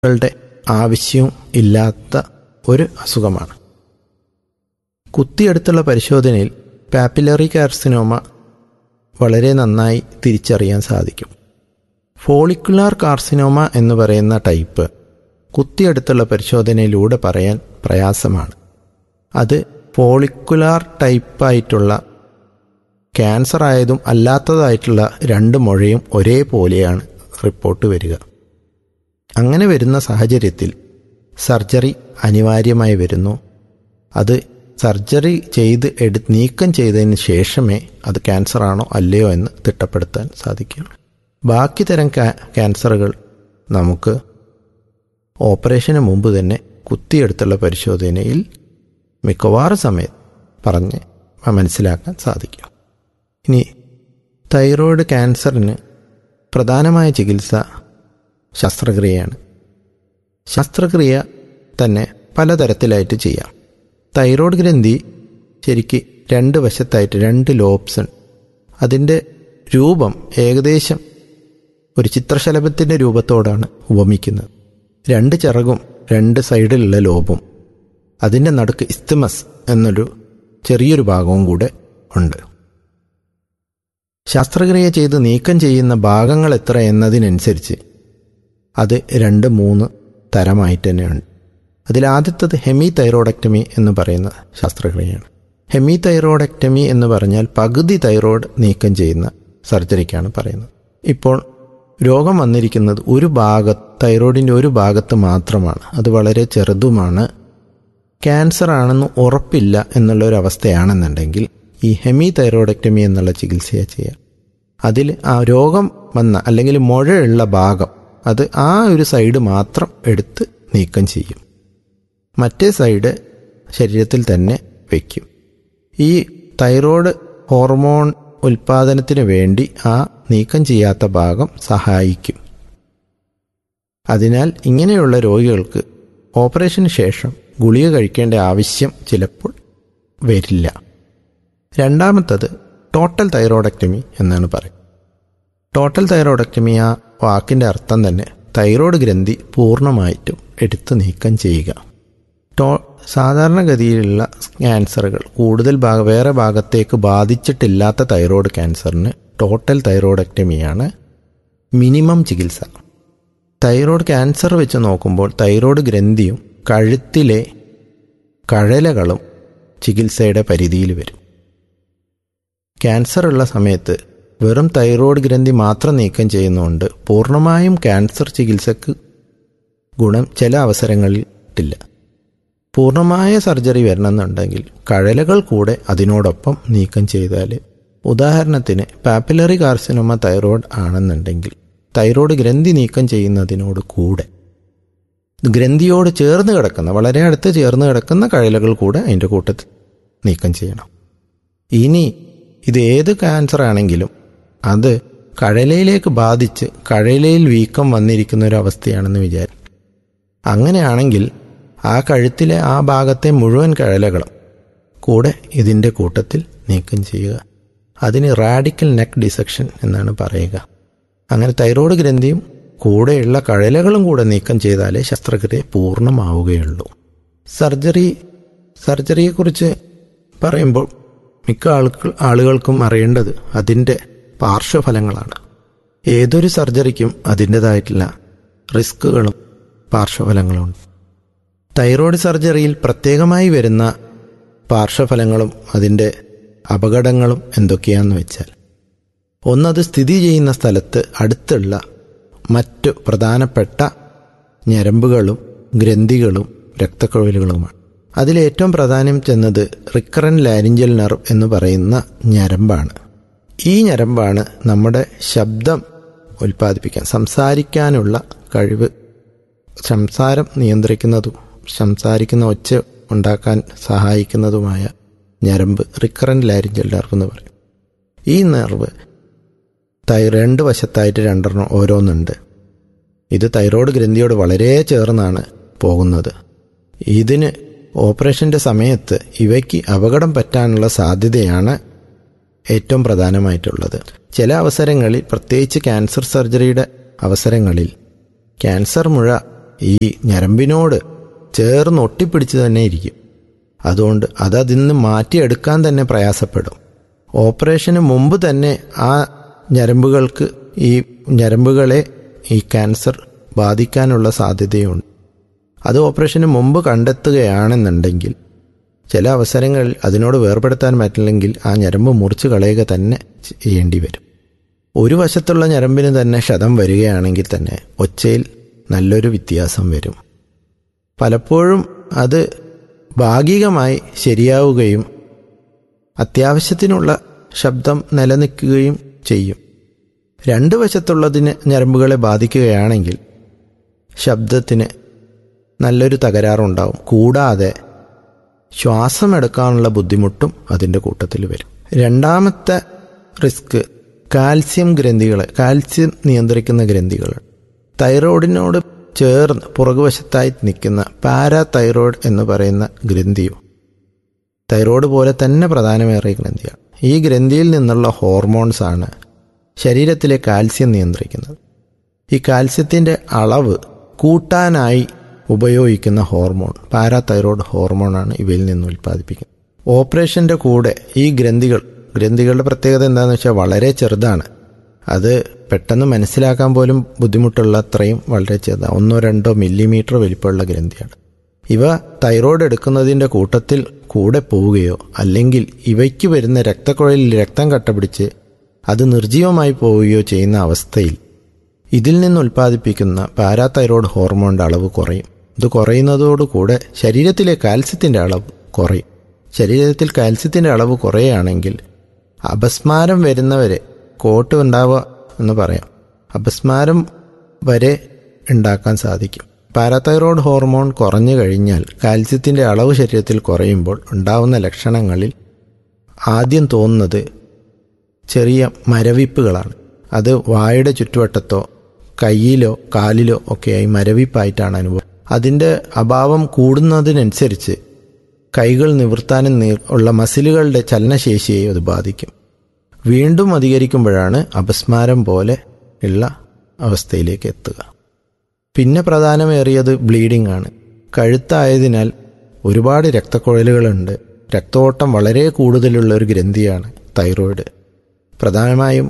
കളുടെ ആവശ്യവും ഇല്ലാത്ത ഒരു അസുഖമാണ് കുത്തിയെടുത്തുള്ള പരിശോധനയിൽ പാപ്പിലറി കാർസിനോമ വളരെ നന്നായി തിരിച്ചറിയാൻ സാധിക്കും ഫോളിക്കുലാർ കാർസിനോമ എന്ന് പറയുന്ന ടൈപ്പ് കുത്തിയെടുത്തുള്ള പരിശോധനയിലൂടെ പറയാൻ പ്രയാസമാണ് അത് ഫോളിക്കുലാർ ടൈപ്പായിട്ടുള്ള ക്യാൻസർ ആയതും അല്ലാത്തതായിട്ടുള്ള രണ്ട് മുഴയും ഒരേപോലെയാണ് റിപ്പോർട്ട് വരിക അങ്ങനെ വരുന്ന സാഹചര്യത്തിൽ സർജറി അനിവാര്യമായി വരുന്നു അത് സർജറി ചെയ്ത് എടു നീക്കം ചെയ്തതിന് ശേഷമേ അത് ക്യാൻസർ ആണോ അല്ലയോ എന്ന് തിട്ടപ്പെടുത്താൻ സാധിക്കുകയുള്ളൂ ബാക്കി തരം ക്യാൻസറുകൾ നമുക്ക് ഓപ്പറേഷന് മുമ്പ് തന്നെ കുത്തിയെടുത്തുള്ള പരിശോധനയിൽ മിക്കവാറും സമയത്ത് പറഞ്ഞ് മനസ്സിലാക്കാൻ സാധിക്കും ഇനി തൈറോയ്ഡ് ക്യാൻസറിന് പ്രധാനമായ ചികിത്സ ശസ്ത്രക്രിയയാണ് ശസ്ത്രക്രിയ തന്നെ പലതരത്തിലായിട്ട് ചെയ്യാം തൈറോയ്ഡ് ഗ്രന്ഥി ശരിക്ക് രണ്ട് വശത്തായിട്ട് രണ്ട് ലോബ്സ് ഉണ്ട് അതിൻ്റെ രൂപം ഏകദേശം ഒരു ചിത്രശലഭത്തിൻ്റെ രൂപത്തോടാണ് ഉപമിക്കുന്നത് രണ്ട് ചിറകും രണ്ട് സൈഡിലുള്ള ലോബും അതിൻ്റെ നടുക്ക് ഇസ്തമസ് എന്നൊരു ചെറിയൊരു ഭാഗവും കൂടെ ഉണ്ട് ശസ്ത്രക്രിയ ചെയ്ത് നീക്കം ചെയ്യുന്ന ഭാഗങ്ങൾ എത്ര എന്നതിനനുസരിച്ച് അത് രണ്ട് മൂന്ന് തരമായിട്ട് തന്നെയുണ്ട് അതിലാദ്യത്തത് ഹെമി തൈറോയിഡക്ടമി എന്ന് പറയുന്ന ശസ്ത്രക്രിയയാണ് ഹെമി തൈറോയിഡക്ടമി എന്ന് പറഞ്ഞാൽ പകുതി തൈറോയ്ഡ് നീക്കം ചെയ്യുന്ന സർജറിക്കാണ് പറയുന്നത് ഇപ്പോൾ രോഗം വന്നിരിക്കുന്നത് ഒരു ഭാഗ തൈറോയിഡിൻ്റെ ഒരു ഭാഗത്ത് മാത്രമാണ് അത് വളരെ ചെറുതുമാണ് ക്യാൻസർ ആണെന്ന് ഉറപ്പില്ല എന്നുള്ള ഒരു അവസ്ഥയാണെന്നുണ്ടെങ്കിൽ ഈ ഹെമി തൈറോയിഡക്ടമി എന്നുള്ള ചികിത്സയെ ചെയ്യാം അതിൽ ആ രോഗം വന്ന അല്ലെങ്കിൽ മുഴയുള്ള ഭാഗം അത് ആ ഒരു സൈഡ് മാത്രം എടുത്ത് നീക്കം ചെയ്യും മറ്റേ സൈഡ് ശരീരത്തിൽ തന്നെ വയ്ക്കും ഈ തൈറോയ്ഡ് ഹോർമോൺ ഉൽപാദനത്തിന് വേണ്ടി ആ നീക്കം ചെയ്യാത്ത ഭാഗം സഹായിക്കും അതിനാൽ ഇങ്ങനെയുള്ള രോഗികൾക്ക് ഓപ്പറേഷന് ശേഷം ഗുളിക കഴിക്കേണ്ട ആവശ്യം ചിലപ്പോൾ വരില്ല രണ്ടാമത്തത് ടോട്ടൽ തൈറോയിഡക്ടമി എന്നാണ് പറയുന്നത് ടോട്ടൽ തൈറോയിഡക്ടമി ആ വാക്കിൻ്റെ അർത്ഥം തന്നെ തൈറോയ്ഡ് ഗ്രന്ഥി പൂർണ്ണമായിട്ടും എടുത്തു നീക്കം ചെയ്യുക ടോ സാധാരണഗതിയിലുള്ള ക്യാൻസറുകൾ കൂടുതൽ ഭാഗ വേറെ ഭാഗത്തേക്ക് ബാധിച്ചിട്ടില്ലാത്ത തൈറോയ്ഡ് ക്യാൻസറിന് ടോട്ടൽ തൈറോയിഡക്ടമിയാണ് മിനിമം ചികിത്സ തൈറോയ്ഡ് ക്യാൻസർ വെച്ച് നോക്കുമ്പോൾ തൈറോയ്ഡ് ഗ്രന്ഥിയും കഴുത്തിലെ കഴലകളും ചികിത്സയുടെ പരിധിയിൽ വരും ക്യാൻസർ ഉള്ള സമയത്ത് വെറും തൈറോയ്ഡ് ഗ്രന്ഥി മാത്രം നീക്കം ചെയ്യുന്നതുകൊണ്ട് പൂർണ്ണമായും ക്യാൻസർ ചികിത്സക്ക് ഗുണം ചില അവസരങ്ങളിൽ കിട്ടില്ല പൂർണ്ണമായ സർജറി വരണമെന്നുണ്ടെങ്കിൽ കഴലകൾ കൂടെ അതിനോടൊപ്പം നീക്കം ചെയ്താൽ ഉദാഹരണത്തിന് പാപ്പിലറി കാർസിനോമ തൈറോയ്ഡ് ആണെന്നുണ്ടെങ്കിൽ തൈറോയ്ഡ് ഗ്രന്ഥി നീക്കം ചെയ്യുന്നതിനോട് കൂടെ ഗ്രന്ഥിയോട് ചേർന്ന് കിടക്കുന്ന വളരെ അടുത്ത് ചേർന്ന് കിടക്കുന്ന കഴലകൾ കൂടെ അതിൻ്റെ കൂട്ടത്തിൽ നീക്കം ചെയ്യണം ഇനി ഇത് ഏത് ക്യാൻസർ ആണെങ്കിലും അത് കഴലയിലേക്ക് ബാധിച്ച് കഴലയിൽ വീക്കം വന്നിരിക്കുന്ന ഒരു അവസ്ഥയാണെന്ന് വിചാരിക്കും അങ്ങനെയാണെങ്കിൽ ആ കഴുത്തിലെ ആ ഭാഗത്തെ മുഴുവൻ കഴലകളും കൂടെ ഇതിൻ്റെ കൂട്ടത്തിൽ നീക്കം ചെയ്യുക അതിന് റാഡിക്കൽ നെക്ക് ഡിസക്ഷൻ എന്നാണ് പറയുക അങ്ങനെ തൈറോയ്ഡ് ഗ്രന്ഥിയും കൂടെയുള്ള കഴലകളും കൂടെ നീക്കം ചെയ്താലേ ശസ്ത്രക്രിയ പൂർണ്ണമാവുകയുള്ളൂ സർജറി സർജറിയെക്കുറിച്ച് പറയുമ്പോൾ മിക്ക ആളുകൾ ആളുകൾക്കും അറിയേണ്ടത് അതിൻ്റെ പാർശ്വഫലങ്ങളാണ് ഏതൊരു സർജറിക്കും അതിൻ്റെതായിട്ടുള്ള റിസ്കുകളും പാർശ്വഫലങ്ങളുമുണ്ട് തൈറോയ്ഡ് സർജറിയിൽ പ്രത്യേകമായി വരുന്ന പാർശ്വഫലങ്ങളും അതിൻ്റെ അപകടങ്ങളും എന്തൊക്കെയാണെന്ന് വെച്ചാൽ ഒന്നത് സ്ഥിതി ചെയ്യുന്ന സ്ഥലത്ത് അടുത്തുള്ള മറ്റു പ്രധാനപ്പെട്ട ഞരമ്പുകളും ഗ്രന്ഥികളും രക്തക്കുഴലുകളുമാണ് അതിലേറ്റവും പ്രാധാന്യം ചെന്നത് റിക്കറൻ ലാരിഞ്ചൽ നെർവ് എന്ന് പറയുന്ന ഞരമ്പാണ് ഈ ഞരമ്പാണ് നമ്മുടെ ശബ്ദം ഉൽപ്പാദിപ്പിക്കാൻ സംസാരിക്കാനുള്ള കഴിവ് സംസാരം നിയന്ത്രിക്കുന്നതും സംസാരിക്കുന്ന ഒച്ച ഉണ്ടാക്കാൻ സഹായിക്കുന്നതുമായ ഞരമ്പ് റിക്കറൻ ലാരിഞ്ചൽ നെർവ് എന്ന് പറയും ഈ നെർവ് തൈ രണ്ട് വശത്തായിട്ട് രണ്ടെണ്ണം ഓരോന്നുണ്ട് ഇത് തൈറോയ്ഡ് ഗ്രന്ഥിയോട് വളരെ ചേർന്നാണ് പോകുന്നത് ഇതിന് ഓപ്പറേഷൻ്റെ സമയത്ത് ഇവയ്ക്ക് അപകടം പറ്റാനുള്ള സാധ്യതയാണ് ഏറ്റവും പ്രധാനമായിട്ടുള്ളത് ചില അവസരങ്ങളിൽ പ്രത്യേകിച്ച് ക്യാൻസർ സർജറിയുടെ അവസരങ്ങളിൽ ക്യാൻസർ മുഴ ഈ ഞരമ്പിനോട് ചേർന്ന് ഒട്ടിപ്പിടിച്ച് തന്നെ ഇരിക്കും അതുകൊണ്ട് അത് അതിൽ നിന്ന് മാറ്റിയെടുക്കാൻ തന്നെ പ്രയാസപ്പെടും ഓപ്പറേഷന് മുമ്പ് തന്നെ ആ ഞരമ്പുകൾക്ക് ഈ ഞരമ്പുകളെ ഈ ക്യാൻസർ ബാധിക്കാനുള്ള സാധ്യതയുണ്ട് അത് ഓപ്പറേഷന് മുമ്പ് കണ്ടെത്തുകയാണെന്നുണ്ടെങ്കിൽ ചില അവസരങ്ങളിൽ അതിനോട് വേർപെടുത്താൻ പറ്റില്ലെങ്കിൽ ആ ഞരമ്പ് മുറിച്ച് കളയുക തന്നെ ചെയ്യേണ്ടി വരും ഒരു വശത്തുള്ള ഞരമ്പിന് തന്നെ ക്ഷതം വരികയാണെങ്കിൽ തന്നെ ഒച്ചയിൽ നല്ലൊരു വ്യത്യാസം വരും പലപ്പോഴും അത് ഭാഗികമായി ശരിയാവുകയും അത്യാവശ്യത്തിനുള്ള ശബ്ദം നിലനിൽക്കുകയും ചെയ്യും രണ്ട് വശത്തുള്ളതിന് ഞരമ്പുകളെ ബാധിക്കുകയാണെങ്കിൽ ശബ്ദത്തിന് നല്ലൊരു തകരാറുണ്ടാവും കൂടാതെ ശ്വാസമെടുക്കാനുള്ള ബുദ്ധിമുട്ടും അതിൻ്റെ കൂട്ടത്തിൽ വരും രണ്ടാമത്തെ റിസ്ക് കാൽസ്യം ഗ്രന്ഥികൾ കാൽസ്യം നിയന്ത്രിക്കുന്ന ഗ്രന്ഥികൾ തൈറോയിഡിനോട് ചേർന്ന് പുറകുവശത്തായി നിൽക്കുന്ന പാരാതൈറോയിഡ് എന്ന് പറയുന്ന ഗ്രന്ഥിയും തൈറോയ്ഡ് പോലെ തന്നെ പ്രധാനമേറിയ ഗ്രന്ഥിയാണ് ഈ ഗ്രന്ഥിയിൽ നിന്നുള്ള ഹോർമോൺസ് ആണ് ശരീരത്തിലെ കാൽസ്യം നിയന്ത്രിക്കുന്നത് ഈ കാൽസ്യത്തിൻ്റെ അളവ് കൂട്ടാനായി ഉപയോഗിക്കുന്ന ഹോർമോൺ പാരാതൈറോയ്ഡ് ഹോർമോണാണ് ഇവയിൽ നിന്ന് ഉൽപ്പാദിപ്പിക്കുന്നത് ഓപ്പറേഷൻ്റെ കൂടെ ഈ ഗ്രന്ഥികൾ ഗ്രന്ഥികളുടെ പ്രത്യേകത എന്താണെന്ന് വെച്ചാൽ വളരെ ചെറുതാണ് അത് പെട്ടെന്ന് മനസ്സിലാക്കാൻ പോലും ബുദ്ധിമുട്ടുള്ള അത്രയും വളരെ ചെറുതാണ് ഒന്നോ രണ്ടോ മില്ലിമീറ്റർ വലിപ്പമുള്ള ഗ്രന്ഥിയാണ് ഇവ തൈറോയ്ഡ് എടുക്കുന്നതിൻ്റെ കൂട്ടത്തിൽ കൂടെ പോവുകയോ അല്ലെങ്കിൽ ഇവയ്ക്ക് വരുന്ന രക്തക്കുഴലിൽ രക്തം കട്ടപിടിച്ച് അത് നിർജീവമായി പോവുകയോ ചെയ്യുന്ന അവസ്ഥയിൽ ഇതിൽ നിന്ന് ഉൽപ്പാദിപ്പിക്കുന്ന പാരാതൈറോയ്ഡ് ഹോർമോണിൻ്റെ അളവ് കുറയും ഇത് കുറയുന്നതോടുകൂടെ ശരീരത്തിലെ കാൽസ്യത്തിൻ്റെ അളവ് കുറയും ശരീരത്തിൽ കാൽസ്യത്തിൻ്റെ അളവ് കുറയുകയാണെങ്കിൽ അപസ്മാരം വരുന്നവരെ കോട്ട് ഉണ്ടാവുക എന്ന് പറയാം അപസ്മാരം വരെ ഉണ്ടാക്കാൻ സാധിക്കും പാരാതൈറോയ്ഡ് ഹോർമോൺ കുറഞ്ഞു കഴിഞ്ഞാൽ കാൽസ്യത്തിൻ്റെ അളവ് ശരീരത്തിൽ കുറയുമ്പോൾ ഉണ്ടാവുന്ന ലക്ഷണങ്ങളിൽ ആദ്യം തോന്നുന്നത് ചെറിയ മരവിപ്പുകളാണ് അത് വായുടെ ചുറ്റുവട്ടത്തോ കയ്യിലോ കാലിലോ ഒക്കെയായി മരവിപ്പായിട്ടാണ് അനുഭവം അതിൻ്റെ അഭാവം കൂടുന്നതിനനുസരിച്ച് കൈകൾ നിവർത്താനും ഉള്ള മസിലുകളുടെ ചലനശേഷിയെ അത് ബാധിക്കും വീണ്ടും അധികരിക്കുമ്പോഴാണ് അപസ്മാരം പോലെ ഉള്ള അവസ്ഥയിലേക്ക് എത്തുക പിന്നെ പ്രധാനമേറിയത് ബ്ലീഡിംഗ് ആണ് കഴുത്തായതിനാൽ ഒരുപാട് രക്തക്കുഴലുകളുണ്ട് രക്തോട്ടം വളരെ കൂടുതലുള്ള ഒരു ഗ്രന്ഥിയാണ് തൈറോയിഡ് പ്രധാനമായും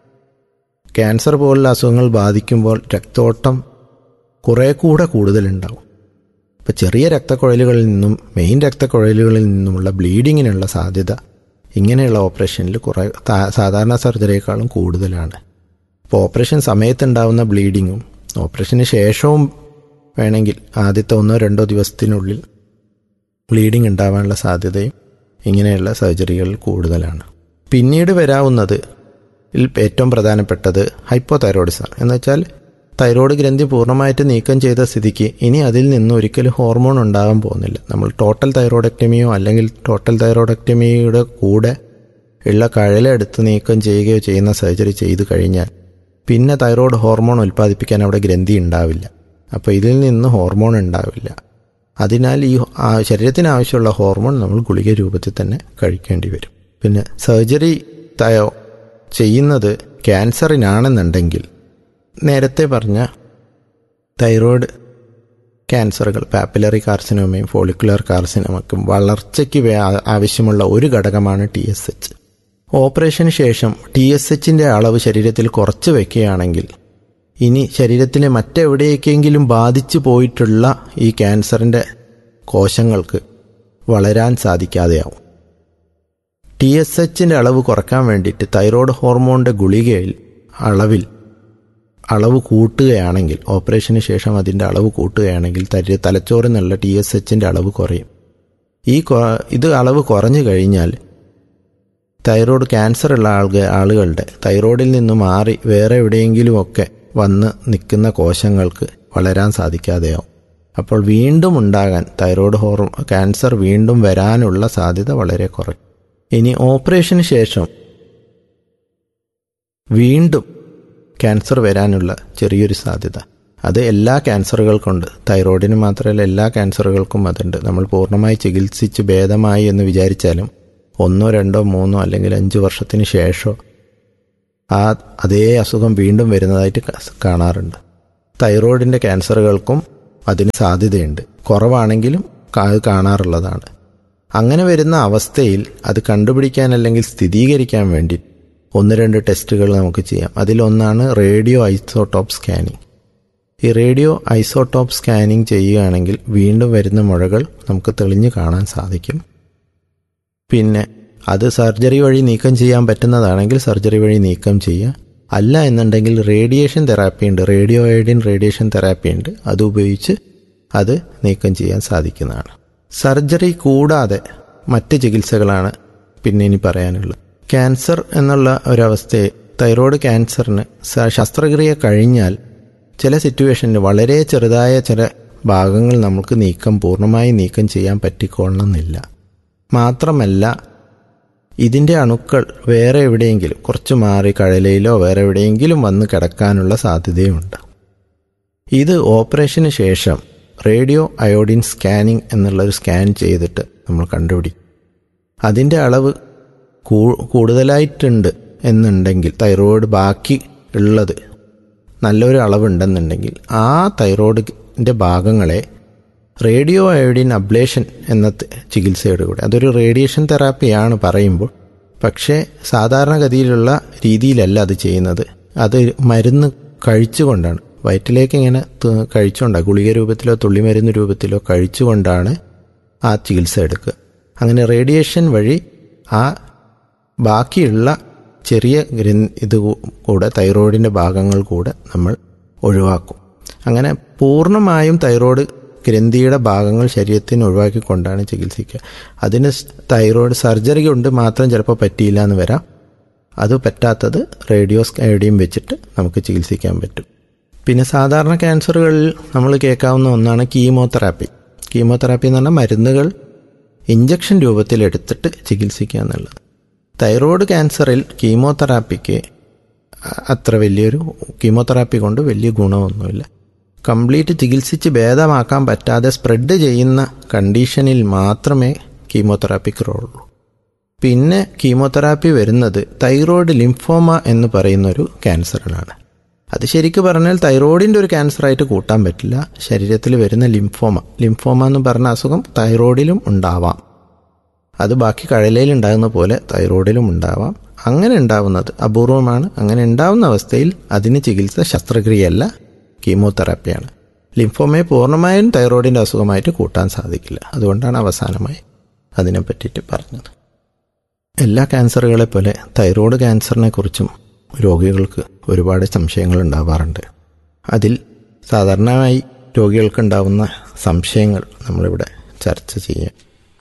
ക്യാൻസർ പോലുള്ള അസുഖങ്ങൾ ബാധിക്കുമ്പോൾ രക്തോട്ടം കുറേ കൂടെ കൂടുതലുണ്ടാവും ഇപ്പോൾ ചെറിയ രക്തക്കുഴലുകളിൽ നിന്നും മെയിൻ രക്തക്കുഴലുകളിൽ നിന്നുമുള്ള ബ്ലീഡിങ്ങിനുള്ള സാധ്യത ഇങ്ങനെയുള്ള ഓപ്പറേഷനിൽ കുറേ സാധാരണ സർജറിയേക്കാളും കൂടുതലാണ് അപ്പോൾ ഓപ്പറേഷൻ സമയത്തുണ്ടാവുന്ന ബ്ലീഡിങ്ങും ഓപ്പറേഷന് ശേഷവും വേണമെങ്കിൽ ആദ്യത്തെ ഒന്നോ രണ്ടോ ദിവസത്തിനുള്ളിൽ ബ്ലീഡിംഗ് ഉണ്ടാവാനുള്ള സാധ്യതയും ഇങ്ങനെയുള്ള സർജറികളിൽ കൂടുതലാണ് പിന്നീട് വരാവുന്നത് ഏറ്റവും പ്രധാനപ്പെട്ടത് ഹൈപ്പോതൈറോയിഡിസാണ് എന്ന് വെച്ചാൽ തൈറോയ്ഡ് ഗ്രന്ഥി പൂർണ്ണമായിട്ട് നീക്കം ചെയ്ത സ്ഥിതിക്ക് ഇനി അതിൽ നിന്ന് ഒരിക്കലും ഹോർമോൺ ഉണ്ടാകാൻ പോകുന്നില്ല നമ്മൾ ടോട്ടൽ തൈറോയ്ഡക്ടമിയോ അല്ലെങ്കിൽ ടോട്ടൽ തൈറോയ്ഡക്ടമിയുടെ കൂടെ ഉള്ള കഴലെടുത്ത് നീക്കം ചെയ്യുകയോ ചെയ്യുന്ന സർജറി ചെയ്തു കഴിഞ്ഞാൽ പിന്നെ തൈറോയ്ഡ് ഹോർമോൺ ഉൽപ്പാദിപ്പിക്കാൻ അവിടെ ഗ്രന്ഥി ഉണ്ടാവില്ല അപ്പോൾ ഇതിൽ നിന്ന് ഹോർമോൺ ഉണ്ടാവില്ല അതിനാൽ ഈ ശരീരത്തിന് ആവശ്യമുള്ള ഹോർമോൺ നമ്മൾ ഗുളിക രൂപത്തിൽ തന്നെ കഴിക്കേണ്ടി വരും പിന്നെ സർജറി തയോ ചെയ്യുന്നത് ക്യാൻസറിനാണെന്നുണ്ടെങ്കിൽ നേരത്തെ പറഞ്ഞ തൈറോയ്ഡ് ക്യാൻസറുകൾ പാപ്പിലറി കാർസിനോമയും ഫോളിക്കുലർ കാർസിനോമയ്ക്കും വളർച്ചയ്ക്ക് ആവശ്യമുള്ള ഒരു ഘടകമാണ് ടി എസ് എച്ച് ഓപ്പറേഷന് ശേഷം ടി എസ് എച്ചിൻ്റെ അളവ് ശരീരത്തിൽ കുറച്ച് വയ്ക്കുകയാണെങ്കിൽ ഇനി ശരീരത്തിലെ മറ്റെവിടേക്കെങ്കിലും ബാധിച്ചു പോയിട്ടുള്ള ഈ ക്യാൻസറിൻ്റെ കോശങ്ങൾക്ക് വളരാൻ സാധിക്കാതെയാവും ടി എസ് എച്ചിൻ്റെ അളവ് കുറക്കാൻ വേണ്ടിയിട്ട് തൈറോയ്ഡ് ഹോർമോണിൻ്റെ ഗുളികയിൽ അളവിൽ അളവ് കൂട്ടുകയാണെങ്കിൽ ഓപ്പറേഷന് ശേഷം അതിൻ്റെ അളവ് കൂട്ടുകയാണെങ്കിൽ തരി തലച്ചോറിൽ നിന്നുള്ള ടി എസ് എച്ചിൻ്റെ അളവ് കുറയും ഈ ഇത് അളവ് കുറഞ്ഞു കഴിഞ്ഞാൽ തൈറോയ്ഡ് ക്യാൻസർ ഉള്ള ആളുക ആളുകളുടെ തൈറോയ്ഡിൽ നിന്ന് മാറി വേറെ എവിടെയെങ്കിലുമൊക്കെ വന്ന് നിൽക്കുന്ന കോശങ്ങൾക്ക് വളരാൻ സാധിക്കാതെയാവും അപ്പോൾ വീണ്ടും ഉണ്ടാകാൻ തൈറോയ്ഡ് ഹോർമോ ക്യാൻസർ വീണ്ടും വരാനുള്ള സാധ്യത വളരെ കുറയും ഇനി ഓപ്പറേഷന് ശേഷം വീണ്ടും ക്യാൻസർ വരാനുള്ള ചെറിയൊരു സാധ്യത അത് എല്ലാ ക്യാൻസറുകൾക്കുണ്ട് തൈറോയിഡിന് മാത്രമല്ല എല്ലാ ക്യാൻസറുകൾക്കും അതുണ്ട് നമ്മൾ പൂർണ്ണമായി ചികിത്സിച്ച് ഭേദമായി എന്ന് വിചാരിച്ചാലും ഒന്നോ രണ്ടോ മൂന്നോ അല്ലെങ്കിൽ അഞ്ച് വർഷത്തിന് ശേഷം ആ അതേ അസുഖം വീണ്ടും വരുന്നതായിട്ട് കാണാറുണ്ട് തൈറോയിഡിൻ്റെ ക്യാൻസറുകൾക്കും അതിന് സാധ്യതയുണ്ട് കുറവാണെങ്കിലും കാ- അത് കാണാറുള്ളതാണ് അങ്ങനെ വരുന്ന അവസ്ഥയിൽ അത് കണ്ടുപിടിക്കാൻ അല്ലെങ്കിൽ സ്ഥിരീകരിക്കാൻ വേണ്ടി ഒന്ന് രണ്ട് ടെസ്റ്റുകൾ നമുക്ക് ചെയ്യാം അതിലൊന്നാണ് റേഡിയോ ഐസോട്ടോപ്പ് സ്കാനിങ് ഈ റേഡിയോ ഐസോട്ടോപ്പ് സ്കാനിങ് ചെയ്യുകയാണെങ്കിൽ വീണ്ടും വരുന്ന മുഴകൾ നമുക്ക് തെളിഞ്ഞു കാണാൻ സാധിക്കും പിന്നെ അത് സർജറി വഴി നീക്കം ചെയ്യാൻ പറ്റുന്നതാണെങ്കിൽ സർജറി വഴി നീക്കം ചെയ്യുക അല്ല എന്നുണ്ടെങ്കിൽ റേഡിയേഷൻ തെറാപ്പി ഉണ്ട് റേഡിയോ അയഡിൻ റേഡിയേഷൻ തെറാപ്പി ഉണ്ട് അത് ഉപയോഗിച്ച് അത് നീക്കം ചെയ്യാൻ സാധിക്കുന്നതാണ് സർജറി കൂടാതെ മറ്റ് ചികിത്സകളാണ് പിന്നെ ഇനി പറയാനുള്ളത് ക്യാൻസർ എന്നുള്ള ഒരവസ്ഥയെ തൈറോയ്ഡ് ക്യാൻസറിന് സ- ശസ്ത്രക്രിയ കഴിഞ്ഞാൽ ചില സിറ്റുവേഷനിൽ വളരെ ചെറുതായ ചില ഭാഗങ്ങൾ നമുക്ക് നീക്കം പൂർണ്ണമായി നീക്കം ചെയ്യാൻ പറ്റിക്കൊള്ളണമെന്നില്ല മാത്രമല്ല ഇതിൻ്റെ അണുക്കൾ വേറെ എവിടെയെങ്കിലും കുറച്ച് മാറി കഴലയിലോ വേറെ എവിടെയെങ്കിലും വന്ന് കിടക്കാനുള്ള സാധ്യതയുണ്ട് ഇത് ഓപ്പറേഷന് ശേഷം റേഡിയോ അയോഡിൻ സ്കാനിങ് എന്നുള്ളൊരു സ്കാൻ ചെയ്തിട്ട് നമ്മൾ കണ്ടുപിടിക്കും അതിൻ്റെ അളവ് കൂ- കൂടുതലായിട്ടുണ്ട് എന്നുണ്ടെങ്കിൽ തൈറോയ്ഡ് ബാക്കി ഉള്ളത് നല്ലൊരു അളവുണ്ടെന്നുണ്ടെങ്കിൽ ആ തൈറോയ്ഡിൻ്റെ ഭാഗങ്ങളെ റേഡിയോ അയോഡിൻ അബ്ലേഷൻ എന്ന ത- ചികിത്സയുടെ കൂടെ അതൊരു റേഡിയേഷൻ തെറാപ്പിയാണ് പറയുമ്പോൾ പക്ഷേ സാധാരണഗതിയിലുള്ള രീതിയിലല്ല അത് ചെയ്യുന്നത് അത് മരുന്ന് കഴിച്ചുകൊണ്ടാണ് വയറ്റിലേക്ക് ഇങ്ങനെ ത- കഴിച്ചുകൊണ്ടാണ് ഗുളിക രൂപത്തിലോ തുള്ളിമരുന്ന് രൂപത്തിലോ കഴിച്ചുകൊണ്ടാണ് ആ ചികിത്സ എടുക്കുക അങ്ങനെ റേഡിയേഷൻ വഴി ആ ബാക്കിയുള്ള ചെറിയ ഗ്രന് ഇത് കൂ- കൂടെ തൈറോയിഡിൻ്റെ ഭാഗങ്ങൾ കൂടെ നമ്മൾ ഒഴിവാക്കും അങ്ങനെ പൂർണ്ണമായും തൈറോയ്ഡ് ഗ്രന്ഥിയുടെ ഭാഗങ്ങൾ ശരീരത്തിന് ഒഴിവാക്കിക്കൊണ്ടാണ് ചികിത്സിക്കുക അതിന് സ് തൈറോയ്ഡ് സർജറി കൊണ്ട് മാത്രം ചിലപ്പോൾ പറ്റിയില്ല എന്ന് വരാം അത് പറ്റാത്തത് റേഡിയോസ് ഐഡിയും വെച്ചിട്ട് നമുക്ക് ചികിത്സിക്കാൻ പറ്റും പിന്നെ സാധാരണ ക്യാൻസറുകളിൽ നമ്മൾ കേൾക്കാവുന്ന ഒന്നാണ് കീമോതെറാപ്പി കീമോതെറാപ്പി എന്ന് പറഞ്ഞാൽ മരുന്നുകൾ ഇഞ്ചക്ഷൻ രൂപത്തിൽ എടുത്തിട്ട് ചികിത്സിക്കുക എന്നുള്ളത് തൈറോയ്ഡ് ക്യാൻസറിൽ കീമോതെറാപ്പിക്ക് അ- അത്ര വലിയൊരു കീമോതെറാപ്പി കൊണ്ട് വലിയ ഗുണമൊന്നുമില്ല കംപ്ലീറ്റ് ചികിത്സിച്ച് ഭേദമാക്കാൻ പറ്റാതെ സ്പ്രെഡ് ചെയ്യുന്ന കണ്ടീഷനിൽ മാത്രമേ കീമോതെറാപ്പിക്ക് റോളുള്ളൂ പിന്നെ കീമോതെറാപ്പി വരുന്നത് തൈറോയ്ഡ് ലിംഫോമ എന്ന് പറയുന്ന ഒരു ക്യാൻസറിനാണ് അത് ശരിക്ക് പറഞ്ഞാൽ തൈറോയിഡിൻ്റെ ഒരു ക്യാൻസറായിട്ട് കൂട്ടാൻ പറ്റില്ല ശരീരത്തിൽ വരുന്ന ലിംഫോമ ലിംഫോമ എന്ന് പറഞ്ഞ അസുഖം തൈറോയിഡിലും ഉണ്ടാവാം അത് ബാക്കി കഴലയിൽ ഉണ്ടാകുന്ന പോലെ തൈറോയിഡിലും ഉണ്ടാവാം അങ്ങനെ ഉണ്ടാവുന്നത് അപൂർവമാണ് അങ്ങനെ ഉണ്ടാവുന്ന അവസ്ഥയിൽ അതിന് ചികിത്സ ശസ്ത്രക്രിയയല്ല കീമോതെറാപ്പിയാണ് ലിംഫോമയെ പൂർണ്ണമായും തൈറോയിഡിൻ്റെ അസുഖമായിട്ട് കൂട്ടാൻ സാധിക്കില്ല അതുകൊണ്ടാണ് അവസാനമായി അതിനെ പറ്റിയിട്ട് പറഞ്ഞത് എല്ലാ ക്യാൻസറുകളെ പോലെ തൈറോയ്ഡ് ക്യാൻസറിനെ കുറിച്ചും രോഗികൾക്ക് ഒരുപാട് സംശയങ്ങൾ ഉണ്ടാവാറുണ്ട് അതിൽ സാധാരണയായി രോഗികൾക്കുണ്ടാവുന്ന സംശയങ്ങൾ നമ്മളിവിടെ ചർച്ച ചെയ്യാം